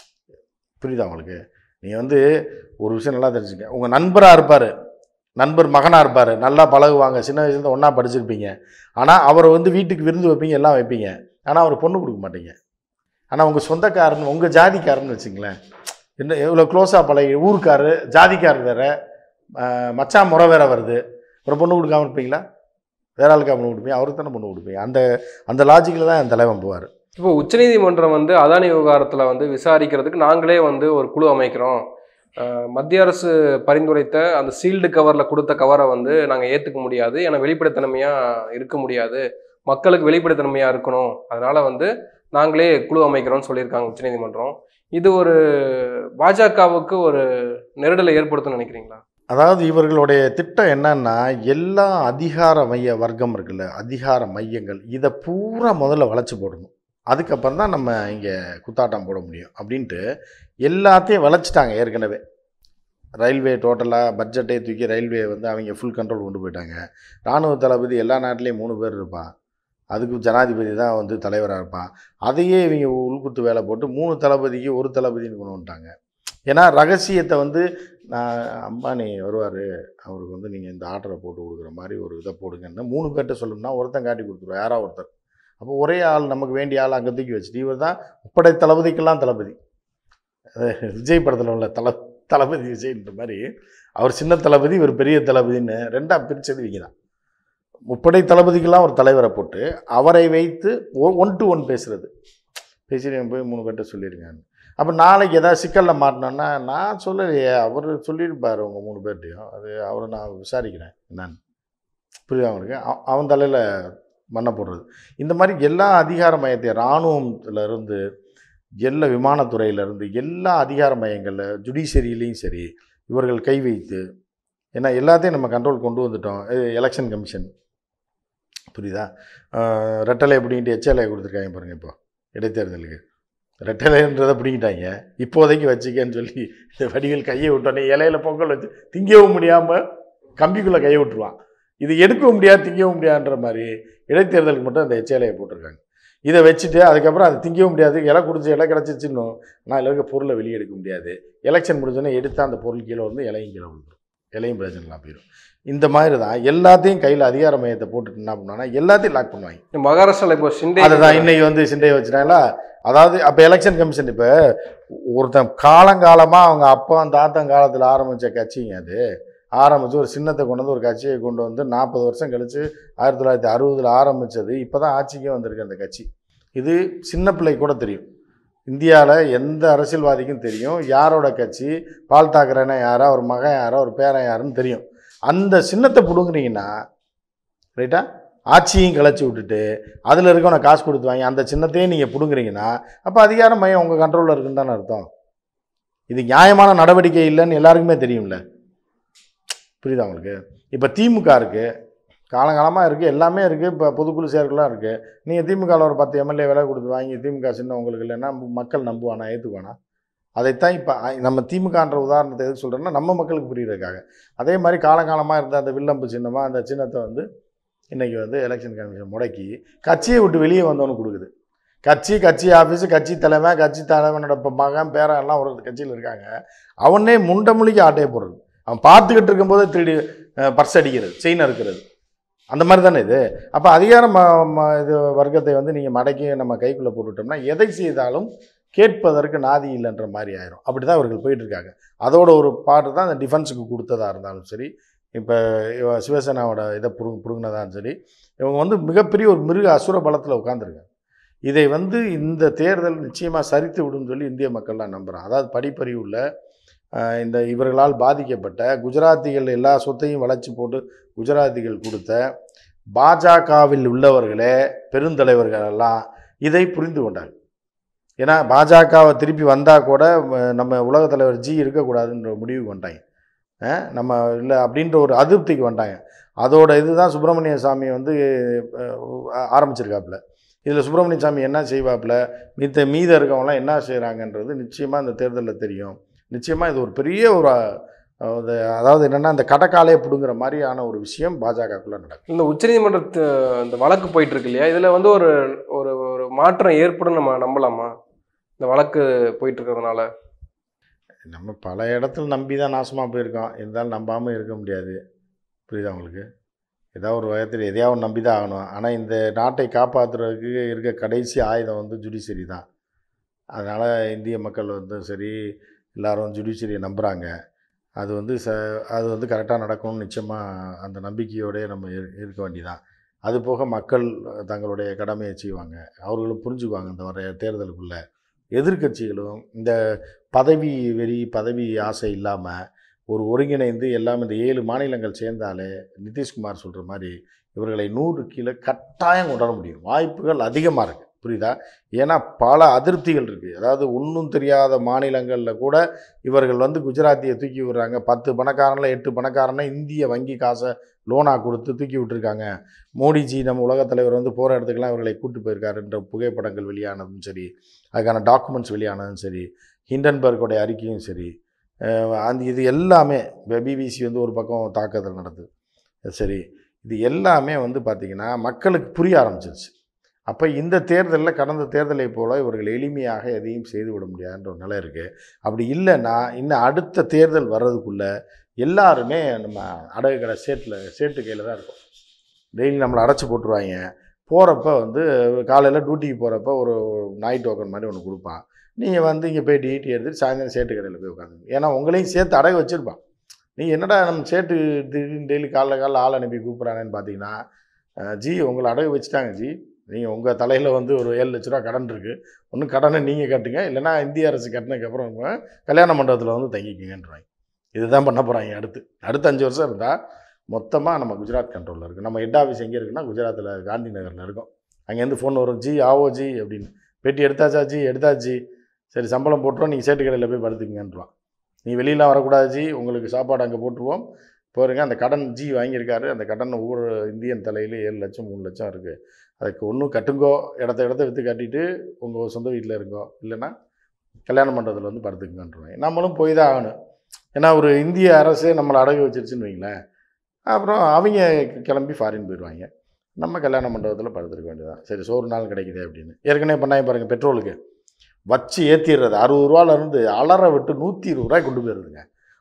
புரியுதா உங்களுக்கு நீ வந்து ஒரு விஷயம் நல்லா தெரிஞ்சுக்க உங்கள் நண்பராக இருப்பார் நண்பர் மகனாக இருப்பார் நல்லா பழகுவாங்க சின்ன வயசுலேருந்து ஒன்றா படிச்சிருப்பீங்க ஆனால் அவரை வந்து வீட்டுக்கு விருந்து வைப்பீங்க எல்லாம் வைப்பீங்க ஆனால் அவர் பொண்ணு கொடுக்க மாட்டீங்க ஆனால் உங்கள் சொந்தக்காரன் உங்கள் ஜாதிக்காரன்னு வச்சுங்களேன் என்ன எவ்வளோ க்ளோஸாக பழகி ஊருக்காரு ஜாதிக்காரர் வேற ஆஹ் மச்சான் முறை வேற வருது ஒரு பொண்ணு கொடுக்காம இருப்பீங்களா வேற ஆளுக்கா பொண்ணு கொடுப்பீங்க அவருக்கு தானே பொண்ணு கொடுப்பீங்க அந்த அந்த லாஜிக்கில் தான் என் தலைவன் போவார் இப்போ உச்சநீதிமன்றம் வந்து அதானி விவகாரத்தில் வந்து விசாரிக்கிறதுக்கு நாங்களே வந்து ஒரு குழு அமைக்கிறோம் அஹ் மத்திய அரசு பரிந்துரைத்த அந்த சீல்டு கவரில் கொடுத்த கவரை வந்து நாங்கள் ஏற்றுக்க முடியாது ஏன்னா வெளிப்படைத்தன்மையாக இருக்க முடியாது மக்களுக்கு வெளிப்படைத்தன்மையாக இருக்கணும் அதனால வந்து நாங்களே குழு அமைக்கிறோம்னு சொல்லியிருக்காங்க உச்சநீதிமன்றம் இது ஒரு பாஜகவுக்கு ஒரு நெருடலை ஏற்படுத்தும்னு நினைக்கிறீங்களா அதாவது இவர்களுடைய திட்டம் என்னன்னா எல்லா அதிகார மைய வர்க்கம் இருக்குல்ல அதிகார மையங்கள் இதை பூரா முதல்ல வளைச்சு போடணும் அதுக்கப்புறம் தான் நம்ம இங்கே குத்தாட்டம் போட முடியும் அப்படின்ட்டு எல்லாத்தையும் வளைச்சிட்டாங்க ஏற்கனவே ரயில்வே டோட்டலாக பட்ஜெட்டே தூக்கி ரயில்வே வந்து அவங்க ஃபுல் கண்ட்ரோல் கொண்டு போயிட்டாங்க இராணுவ தளபதி எல்லா நாட்டிலையும் மூணு பேர் இருப்பான் அதுக்கு ஜனாதிபதி தான் வந்து தலைவராக இருப்பான் அதையே இவங்க உள்குத்து வேலை போட்டு மூணு தளபதிக்கு ஒரு தளபதின்னு கொண்டு வந்துட்டாங்க ஏன்னா ரகசியத்தை வந்து நான் அம்பானி வருவார் அவருக்கு வந்து நீங்கள் இந்த ஆர்டரை போட்டு கொடுக்குற மாதிரி ஒரு இதை போடுங்கன்னு மூணு பேர்கிட்ட சொல்லணும்னா ஒருத்தன் காட்டி கொடுத்துருவோம் யாரோ ஒருத்தர் அப்போ ஒரே ஆள் நமக்கு வேண்டிய ஆள் அங்கே தூக்கி வச்சுட்டு இவர் தான் முப்படை தளபதிக்கெல்லாம் தளபதி அஹ் விஜய் படத்தில் உள்ள தல தளபதி விஜய்ன்ற மாதிரி அவர் சின்ன தளபதி இவர் பெரிய தளபதின்னு ரெண்டாக பிரித்தது இவங்க தான் முப்படை தளபதிக்கெல்லாம் ஒரு தலைவரை போட்டு அவரை வைத்து ஒன் டு ஒன் பேசுறது பேசி போய் மூணு பேர்கிட்ட சொல்லியிருக்காங்க அப்போ நாளைக்கு ஏதாவது சிக்கலில் மாட்டினோன்னா நான் சொல்லலையே அவர் சொல்லியிருப்பார் உங்கள் மூணு பேர்ட்டையும் அது அவரை நான் விசாரிக்கிறேன் என்னன்னு புரியுதா அவனுக்கு அவ- அவன் தலையில் மண்ணை போடுறது இந்த மாதிரி எல்லா அதிகார மையத்தையும் இராணுவத்துல இருந்து எல்லா விமானத்துறையிலேருந்து எல்லா அதிகார மையங்களில் ஜுடிஷியரியிலையும் சரி இவர்கள் கை வைத்து ஏன்னா எல்லாத்தையும் நம்ம கண்ட்ரோல் கொண்டு வந்துட்டோம் எலெக்ஷன் கமிஷன் புரியுதா ஆஹ் ரெட்டலை எப்படின்ட்டு எச்எல்ஐ கொடுத்துருக்காங்க பாருங்கள் இப்போ இடைத்தேர்தலுக்கு ரெட்டலைன்றதை பிடிங்கிட்டாங்க இப்போதைக்கு வச்சுக்கன்னு சொல்லி இந்த வடிவில் கையை விட்டோன்னே இலையில பொங்கல் வச்சு திங்கவும் முடியாமல் கம்பிக்குள்ளே கையை விட்டுருவான் இது எடுக்கவும் முடியாது திங்கவும் முடியாதுன்ற மாதிரி இடைத்தேர்தலுக்கு மட்டும் அந்த எச்எல்ஐயை போட்டிருக்காங்க இதை வச்சுட்டு அதுக்கப்புறம் அது திங்கவும் முடியாது இலை குடிச்சு இலை கிடச்சிச்சின்னும் நான் இதில் இருக்க பொருளை வெளியே எடுக்க முடியாது எலெக்ஷன் முடிஞ்சோன்னே எடுத்தால் அந்த பொருள் கீழே வந்து இலையும் கீழே விழுந்துரும் இலையும் பிரயோஜனம் இல்லாமல் போயிடும் இந்த மாதிரி தான் எல்லாத்தையும் கையில் அதிகார மையத்தை போட்டுட்டு என்ன பண்ணுவாங்கன்னா எல்லாத்தையும் லாக் பண்ணுவாங்க மகாராஷ்டிரால இப்போ ஷிண்டே அதுதான் இன்னைக்கு வந்து சிண்டையை வச்சுட்டாங்களா அதாவது அப்போ எலெக்ஷன் கமிஷன் இப்போ ஒருத்தன் காலங்காலமாக அவங்க அப்பா தாத்தன் காலத்தில் ஆரம்பித்த கட்சிங்க அது ஆரம்பித்து ஒரு சின்னத்தை கொண்டு வந்து ஒரு கட்சியை கொண்டு வந்து நாற்பது வருஷம் கழித்து ஆயிரத்தி தொள்ளாயிரத்தி அறுபதில் ஆரம்பித்தது இப்போ தான் ஆட்சிக்கே வந்திருக்கு அந்த கட்சி இது சின்ன பிள்ளை கூட தெரியும் இந்தியாவில் எந்த அரசியல்வாதிக்கும் தெரியும் யாரோட கட்சி பால் தாக்கரேனா யாரா ஒரு மகன் யாரோ ஒரு பேரன் யாருன்னு தெரியும் அந்த சின்னத்தை பிடுங்குறீங்கன்னா ரைட்டா ஆட்சியும் கிளச்சி விட்டுட்டு அதில் இருக்கவனை காசு கொடுத்து வாங்கி அந்த சின்னத்தையும் நீங்கள் பிடுங்குறீங்கன்னா அப்போ அதிகார மையம் உங்கள் கண்ட்ரோலில் இருக்குன்னு தானே அர்த்தம் இது நியாயமான நடவடிக்கை இல்லைன்னு எல்லாருக்குமே தெரியும்ல புரியுதா உங்களுக்கு இப்போ திமுக இருக்குது காலங்காலமாக இருக்குது எல்லாமே இருக்குது இப்போ பொதுக்குழு சேர்க்கலாம் இருக்குது நீங்கள் திமுகவில் ஒரு பத்து எம்எல்ஏ விலை கொடுத்து வாங்கி திமுக சின்ன உங்களுக்கு இல்லைன்னா மக்கள் நம்புவானா ஏற்றுக்குவானா அதைத்தான் இப்போ நம்ம திமுகன்ற உதாரணத்தை எதுக்கு சொல்கிறேன்னா நம்ம மக்களுக்கு புரியுறதுக்காக அதே மாதிரி காலங்காலமாக இருந்த அந்த வில்லம்பு சின்னமாக அந்த சின்னத்தை வந்து இன்றைக்கி வந்து எலெக்ஷன் கமிஷன் முடக்கி கட்சியை விட்டு வெளியே வந்தவனு கொடுக்குது கட்சி கட்சி ஆஃபீஸு கட்சி தலைமை கட்சி தலைவனோட இப்போ மகன் பேரன் எல்லாம் ஒரு கட்சியில் இருக்காங்க அவனே முண்டமொழிக்கு ஆட்டையை போடுறது அவன் பார்த்துக்கிட்டு இருக்கும்போது திருடி பர்ஸ் அடிக்கிறது செயின் அறுக்கிறது அந்த மாதிரி தானே இது அப்போ அதிகார ம ம- இது வர்க்கத்தை வந்து நீங்கள் மடக்கி நம்ம கைக்குள்ளே போட்டுட்டோம்னா எதை செய்தாலும் கேட்பதற்கு நாதி இல்லைன்ற மாதிரி ஆயிரும் அப்படி தான் இவர்கள் போயிட்டு இருக்காங்க அதோட ஒரு பாட்டு தான் அந்த டிஃபென்ஸுக்கு கொடுத்ததா இருந்தாலும் சரி இப்போ இவ சிவசேனாவோட இதை புடுங்க புடுங்கினதாலும் சரி இவங்க வந்து மிகப்பெரிய ஒரு மிருக அசுர பலத்தில் உட்காந்துருக்காங்க இதை வந்து இந்த தேர்தல் நிச்சயமாக சரித்து விடும்னு சொல்லி இந்திய மக்கள்லாம் நம்புகிறான் அதாவது படிப்பறிவு உள்ள ஆஹ், இந்த இவர்களால் பாதிக்கப்பட்ட குஜராத்திகள் எல்லா சொத்தையும் வளைச்சி போட்டு குஜராத்திகள் கொடுத்த பாஜகவில் உள்ளவர்களே பெருந்தலைவர்கள் எல்லாம் இதை புரிந்து கொண்டார்கள் ஏன்னா பாஜகவை திருப்பி வந்தால் கூட ம- நம்ம உலகத் தலைவர் ஜி இருக்கக்கூடாதுன்ற முடிவுக்கு வந்துட்டாங்க அஹ் நம்ம இல்லை அப்படின்ற ஒரு அதிருப்திக்கு வந்துட்டாங்க அதோட இதுதான் சுப்பிரமணிய சாமி வந்து அஹ், ஆரம்பிச்சிருக்காப்புல இதில் சுப்பிரமணிய சாமி என்ன செய்வாப்புல மித்த மீத இருக்கவங்களாம் என்ன செய்கிறாங்கன்றது நிச்சயமாக இந்த தேர்தலில் தெரியும் நிச்சயமாக இது ஒரு பெரிய ஒரு அஹ், அது அதாவது என்னென்னா அந்த கடக்காலே பிடுங்குற மாதிரியான ஒரு விஷயம் பாஜகக்குள்ளே நடக்கும் இந்த உச்சநீதிமன்றத்து இந்த வழக்கு போயிட்டு இருக்கு இல்லையா இதுல வந்து ஒரு ஒரு ஒரு மாற்றம் ஏற்படும் நம்ம நம்பலாமா இந்த வழக்கு போயிட்டு இருக்கிறதுனால நம்ம பல இடத்துல நம்பி தான் நாசமாக போயிருக்கோம் இருந்தாலும் நம்பாமல் இருக்க முடியாது புரியுதா உங்களுக்கு ஏதாவது ஒரு விதத்தில் எதையாவது நம்பி தான் ஆகணும் ஆனால் இந்த நாட்டை காப்பாற்றுறதுக்கு இருக்க கடைசி ஆயுதம் வந்து ஜுடிஷரி தான் அதனால் இந்திய மக்கள் வந்து சரி எல்லாரும் ஜுடிஷரியை நம்புகிறாங்க அது வந்து ச அது வந்து கரெக்டாக நடக்கும்னு நிச்சயமாக அந்த நம்பிக்கையோடய நம்ம இரு- இருக்க வேண்டியதான் அது போக மக்கள் தங்களுடைய கடமையை செய்வாங்க அவர்களும் புரிஞ்சுக்குவாங்க இந்த வர தேர்தலுக்குள்ள எதிர்க்கட்சிகளும் இந்த பதவி வெறி பதவி ஆசை இல்லாமல் ஒரு ஒருங்கிணைந்து எல்லாம் இந்த ஏழு மாநிலங்கள் சேர்ந்தாலே நிதிஷ்குமார் சொல்கிற மாதிரி இவர்களை நூறு கீழே கட்டாயம் கொண்டு வர முடியும் வாய்ப்புகள் அதிகமாக இருக்குது புரியுதா ஏன்னா பல அதிருப்திகள் இருக்குது அதாவது ஒன்றும் தெரியாத மாநிலங்களில் கூட இவர்கள் வந்து குஜராத்தியை தூக்கி விடுறாங்க பத்து பணக்காரன்ல எட்டு பணக்காரனை இந்திய வங்கி காசை லோனாக கொடுத்து தூக்கி விட்டுருக்காங்க மோடிஜி நம்ம உலகத் தலைவர் வந்து போகிற இடத்துக்கெல்லாம் இவர்களை கூட்டு போயிருக்காருன்ற புகைப்படங்கள் வெளியானதும் சரி அதுக்கான டாக்குமெண்ட்ஸ் வெளியானதும் சரி ஹிண்டன்பர்கோடைய அறிக்கையும் சரி அஹ் அந்த இது எல்லாமே பிபிசி வந்து ஒரு பக்கம் தாக்குதல் நடந்தது சரி இது எல்லாமே வந்து பார்த்திங்கன்னா மக்களுக்கு புரிய ஆரம்பிச்சிருச்சு அப்போ இந்த தேர்தலில் கடந்த தேர்தலை போல இவர்கள் எளிமையாக எதையும் செய்து விட முடியாதுன்ற ஒரு நிலை இருக்குது அப்படி இல்லைன்னா இன்னும் அடுத்த தேர்தல் வர்றதுக்குள்ளே எல்லாருமே நம்ம அடகு கடை சேட்டில் சேட்டு கையில் தான் இருக்கும் டெய்லி நம்மளை அடைச்சி போட்டுருவாங்க போகிறப்ப வந்து காலையில் டியூட்டிக்கு போகிறப்ப ஒரு நாய் டோக்கன் மாதிரி ஒன்று கொடுப்பான் நீங்கள் வந்து இங்கே போய் டிடி எடுத்துட்டு சாயந்தரம் சேட்டு கடையில் போய் உட்காந்து ஏன்னா உங்களையும் சேர்த்து அடகு வச்சுருப்பான் நீங்கள் என்னடா நம்ம சேட்டு திடீர்னு டெய்லி காலைல காலைல ஆள் அனுப்பி கூப்பிட்றாங்கன்னு பார்த்தீங்கன்னா அஹ், ஜி உங்களை அடகு வச்சுட்டாங்க ஜி நீங்கள் உங்கள் தலையில் வந்து ஒரு ஏழு லட்ச ரூபா கடன் இருக்குது ஒன்றும் கடனை நீங்கள் கட்டுங்க இல்லைன்னா இந்திய அரசு கட்டினதுக்கப்புறம் உங்க கல்யாண மண்டபத்தில் வந்து தங்கிக்கிங்கன்றாங்க இதுதான் பண்ண போகிறாங்க அடுத்து அடுத்த அஞ்சு வருஷம் இருந்தால் மொத்தமாக நம்ம குஜராத் கண்ட்ரோலில் இருக்குது நம்ம ஹெட் ஆஃபீஸ் எங்கே இருக்குன்னா குஜராத்தில் காந்தி நகரில் இருக்கும் அங்கேருந்து ஃபோன் வரும் ஜி ஆவோ ஜி அப்படின்னு பேட்டி எடுத்தாச்சா ஜி எடுத்தாச்சு சரி சம்பளம் போட்டுருவோம் நீங்கள் சேட்டு கடையில் போய் படுத்துக்கங்கன்றான் நீ வெளியெலாம் வரக்கூடாது ஜி உங்களுக்கு சாப்பாடு அங்கே போட்டுருவோம் போருங்க அந்த கடன் ஜி வாங்கியிருக்காரு அந்த கடன் ஒவ்வொரு இந்தியன் தலையில ஏழு லட்சம் மூணு லட்சம் இருக்குது அதுக்கு ஒன்றும் கட்டுங்கோ இடத்த இடத்த விற்று கட்டிட்டு உங்கள் சொந்த வீட்டில் இருக்கோ இல்லைன்னா கல்யாண மண்டபத்தில் வந்து படுத்துக்குங்கன்றாங்க நம்மளும் போய் தான் ஆகணும் ஏன்னா ஒரு இந்திய அரசே நம்மளை அடகு வச்சிருச்சுன்னு வைங்களேன் அப்புறம் அவங்க கிளம்பி ஃபாரின் போயிடுவாங்க நம்ம கல்யாண மண்டபத்தில் படுத்துருக்க வேண்டியதான் சரி சோறு நாள் கிடைக்குது அப்படின்னு ஏற்கனவே பண்ணாங்க பாருங்கள் பெட்ரோலுக்கு வச்சு ஏற்றிடுறது அறுபது ரூபாலேருந்து அலற விட்டு நூற்றி இருபது ரூபாய் கொண்டு போயிருதுங்க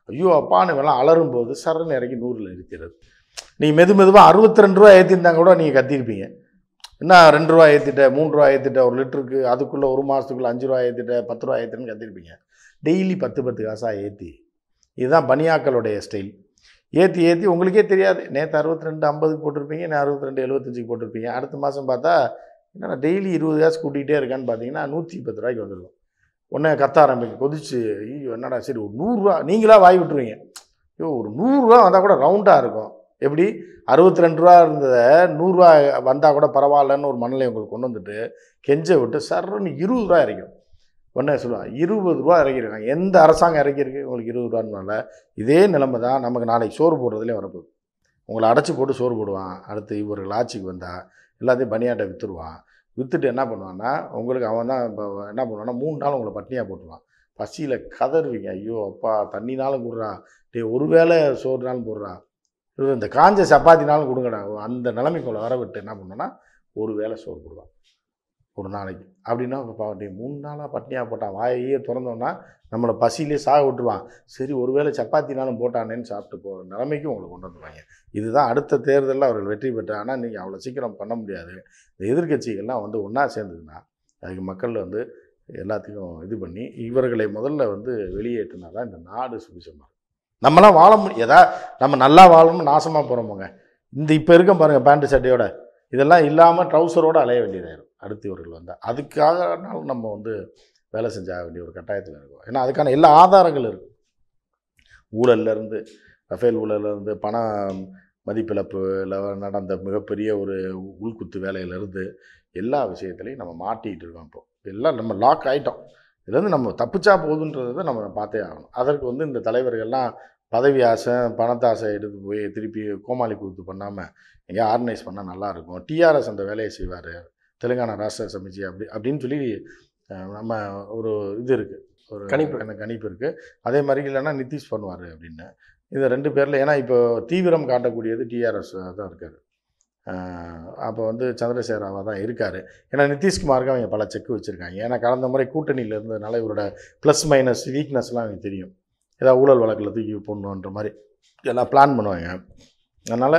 ஐயோ அப்பான்னு வேணாம் அலறும் போது சரன்னு இறக்கி நூறில் இருக்கிறது நீங்கள் மெது மெதுவாக அறுபத்தி ரெண்டு ரூபா ஏற்றிருந்தா கூட நீங்கள் கத்திருப்பீங்க என்ன ரெண்டு ரூபா ஏற்றிட்ட மூணு ரூபா ஏற்றிட்ட ஒரு லிட்டருக்கு அதுக்குள்ளே ஒரு மாதத்துக்குள்ளே அஞ்சு ரூபா ஏற்றிட்ட பத்து ரூபா ஏற்றின்னு கத்திருப்பீங்க டெய்லி பத்து பத்து காசாக ஏற்றி இதுதான் பனியாக்களுடைய ஸ்டைல் ஏற்றி ஏற்றி உங்களுக்கே தெரியாது நேற்று அறுபத்தி ரெண்டு ஐம்பதுக்கு போட்டிருப்பீங்க நான் அறுபத்தி ரெண்டு எழுபத்தஞ்சுக்கு போட்டிருப்பீங்க அடுத்த மாதம் பார்த்தா என்னடா டெய்லி இருபது காசு கூட்டிகிட்டே இருக்கான்னு பார்த்தீங்கன்னா நூற்றி பத்து ரூபாய்க்கு வந்துருக்கும் உடனே கத்த ஆரம்பிக்கும் கொதிச்சு ஐயோ என்னடா சரி ஒரு நூறுரூவா நீங்களா வாய் விட்டுருவீங்க ஐயோ ஒரு நூறுரூவா வந்தால் கூட ரவுண்டாக இருக்கும் எப்படி அறுபத்தி ரெண்டு ரூபா இருந்ததை நூறுரூவா வந்தால் கூட பரவாயில்லன்னு ஒரு மணலை உங்களுக்கு கொண்டு வந்துட்டு கெஞ்ச விட்டு சர்ன்னு இருபது ரூபா இறக்கும் உடனே சொல்லுவாங்க இருபது ரூபா இறக்கிருக்காங்க எந்த அரசாங்கம் இறக்கியிருக்கு உங்களுக்கு இருபது ரூபான்னு இதே நிலைமை தான் நமக்கு நாளைக்கு சோறு போடுறதுலேயே வரப்போகுது உங்களை அடைச்சி போட்டு சோறு போடுவான் அடுத்து இவர்கள் ஆட்சிக்கு வந்தால் எல்லாத்தையும் பனியாட்டை விற்றுருவான் விற்றுட்டு என்ன பண்ணுவான்னா உங்களுக்கு அவன் தான் இப்போ என்ன பண்ணுவான்னா மூணு நாள் உங்களை பட்னியாக போட்டுருவான் பசியில் கதறுவீங்க ஐயோ அப்பா தண்ணினாலும் கொடுறா டே ஒரு வேளை சோறுனாலும் போடுறா இது இந்த காஞ்ச சப்பாத்தினாலும் கொடுங்கடா அந்த நிலைமைக்கு உங்களை வர விட்டு என்ன பண்ணுன்னா ஒரு வேளை சோறு போடுவான் ஒரு நாளைக்கு அப்படின்னா இப்போ டே மூணு நாளாக பட்னியாக போட்டான் வாயையே திறந்தோன்னா நம்மளை பசியிலே சாக விட்டுருவான் சரி ஒருவேளை சப்பாத்தினாலும் போட்டானேன்னு சாப்பிட்டு போகிற நிலைமைக்கு உங்களை கொண்டு வந்துருவாங்க இதுதான் அடுத்த தேர்தலில் அவர்கள் வெற்றி பெற்று ஆனால் நீங்கள் அவ்வளோ சீக்கிரம் பண்ண முடியாது இந்த எதிர்க்கட்சிகள்லாம் வந்து ஒன்றா சேர்ந்ததுன்னா அதுக்கு மக்கள் வந்து எல்லாத்துக்கும் இது பண்ணி இவர்களை முதல்ல வந்து வெளியேற்றினா தான் இந்த நாடு சுபிசமாக நம்மலாம் வாழ முடியும் ஏதா நம்ம நல்லா வாழணும் நாசமாக போகிறோமோங்க இந்த இப்போ இருக்க பாருங்கள் பேண்ட் சட்டையோட இதெல்லாம் இல்லாமல் ட்ரௌசரோடு அலைய வேண்டியதாயிரும் அடுத்து இவர்கள் வந்தால் அதுக்காகனாலும் நம்ம வந்து வேலை செஞ்சாக வேண்டிய ஒரு கட்டாயத்தில் இருக்கும் ஏன்னா அதுக்கான எல்லா ஆதாரங்கள் இருக்குது ஊழல்லேருந்து ரஃபேல் ஊழல்லேருந்து பண மதிப்பிழப்பில் நடந்த மிகப்பெரிய ஒரு உள்குத்து வேலையிலேருந்து எல்லா விஷயத்துலையும் நம்ம மாட்டிகிட்டு இருக்கோம் இப்போ எல்லாம் நம்ம லாக் ஆகிட்டோம் இதுலேருந்து நம்ம தப்பிச்சா போதுன்றதை நம்ம பார்த்தே ஆகணும் அதற்கு வந்து இந்த தலைவர்கள்லாம் பதவி ஆசை பணத்தாசை எடுத்து போய் திருப்பி கோமாளி கூத்து பண்ணாமல் எங்கேயா ஆர்கனைஸ் பண்ணால் நல்லாயிருக்கும் டிஆர்எஸ் அந்த வேலையை செய்வார் தெலுங்கானா ராஷ்டிர சமிச்சி அப்படி அப்படின்னு சொல்லி அஹ், நம்ம ஒரு இது இருக்குது ஒரு கணிப்பு. கண- கணிப்பு இருக்குது அதே மாதிரி இல்லைன்னா நிதிஷ் பண்ணுவார் அப்படின்னு இந்த ரெண்டு பேரில் ஏன்னா இப்போ தீவிரம் காட்டக்கூடியது டிஆர்எஸ் தான் இருக்கார் அப்போ வந்து சந்திரசேகராவா தான் இருக்கார் ஏன்னா நிதிஷ்குமாருக்கு அவங்க பல செக் வச்சுருக்காங்க ஏன்னா கடந்த முறை கூட்டணியில் இருந்ததுனால இவரோட ப்ளஸ் மைனஸ் வீக்னஸ்லாம் அவங்க தெரியும் ஏதாவது ஊழல் வழக்கில் தூக்கி போடணுன்ற மாதிரி எல்லாம் பிளான் பண்ணுவாங்க அதனால்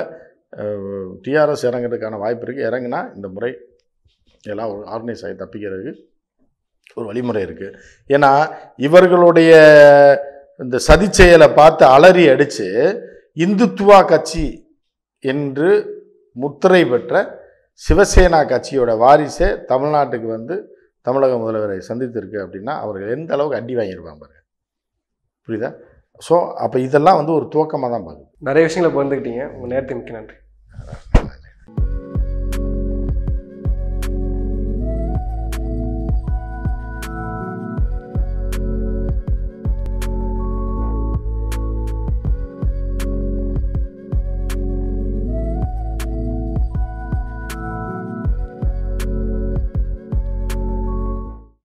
டிஆர்எஸ் இறங்குறதுக்கான வாய்ப்பு இருக்குது இறங்குனா இந்த முறை எல்லாம் ஆர்கனைஸ் ஆகி தப்பிக்கிறதுக்கு ஒரு வழிமுறை இருக்குது ஏன்னா இவர்களுடைய இந்த சதி செயலை பார்த்து அலறி அடித்து இந்துத்துவா கட்சி என்று முத்திரை பெற்ற சிவசேனா கட்சியோட வாரிசே தமிழ்நாட்டுக்கு வந்து தமிழக முதல்வரை சந்தித்திருக்கு அப்படின்னா அவர்கள் எந்த அளவுக்கு அடி வாங்கியிருப்பாங்க பாருங்க புரியுதா ஸோ அப்போ இதெல்லாம் வந்து ஒரு துவக்கமாக தான் பார்க்குது நிறைய விஷயங்களை பகிர்ந்துக்கிட்டீங்க உங்கள் நேரத்துக்கு மிக்க நன்றி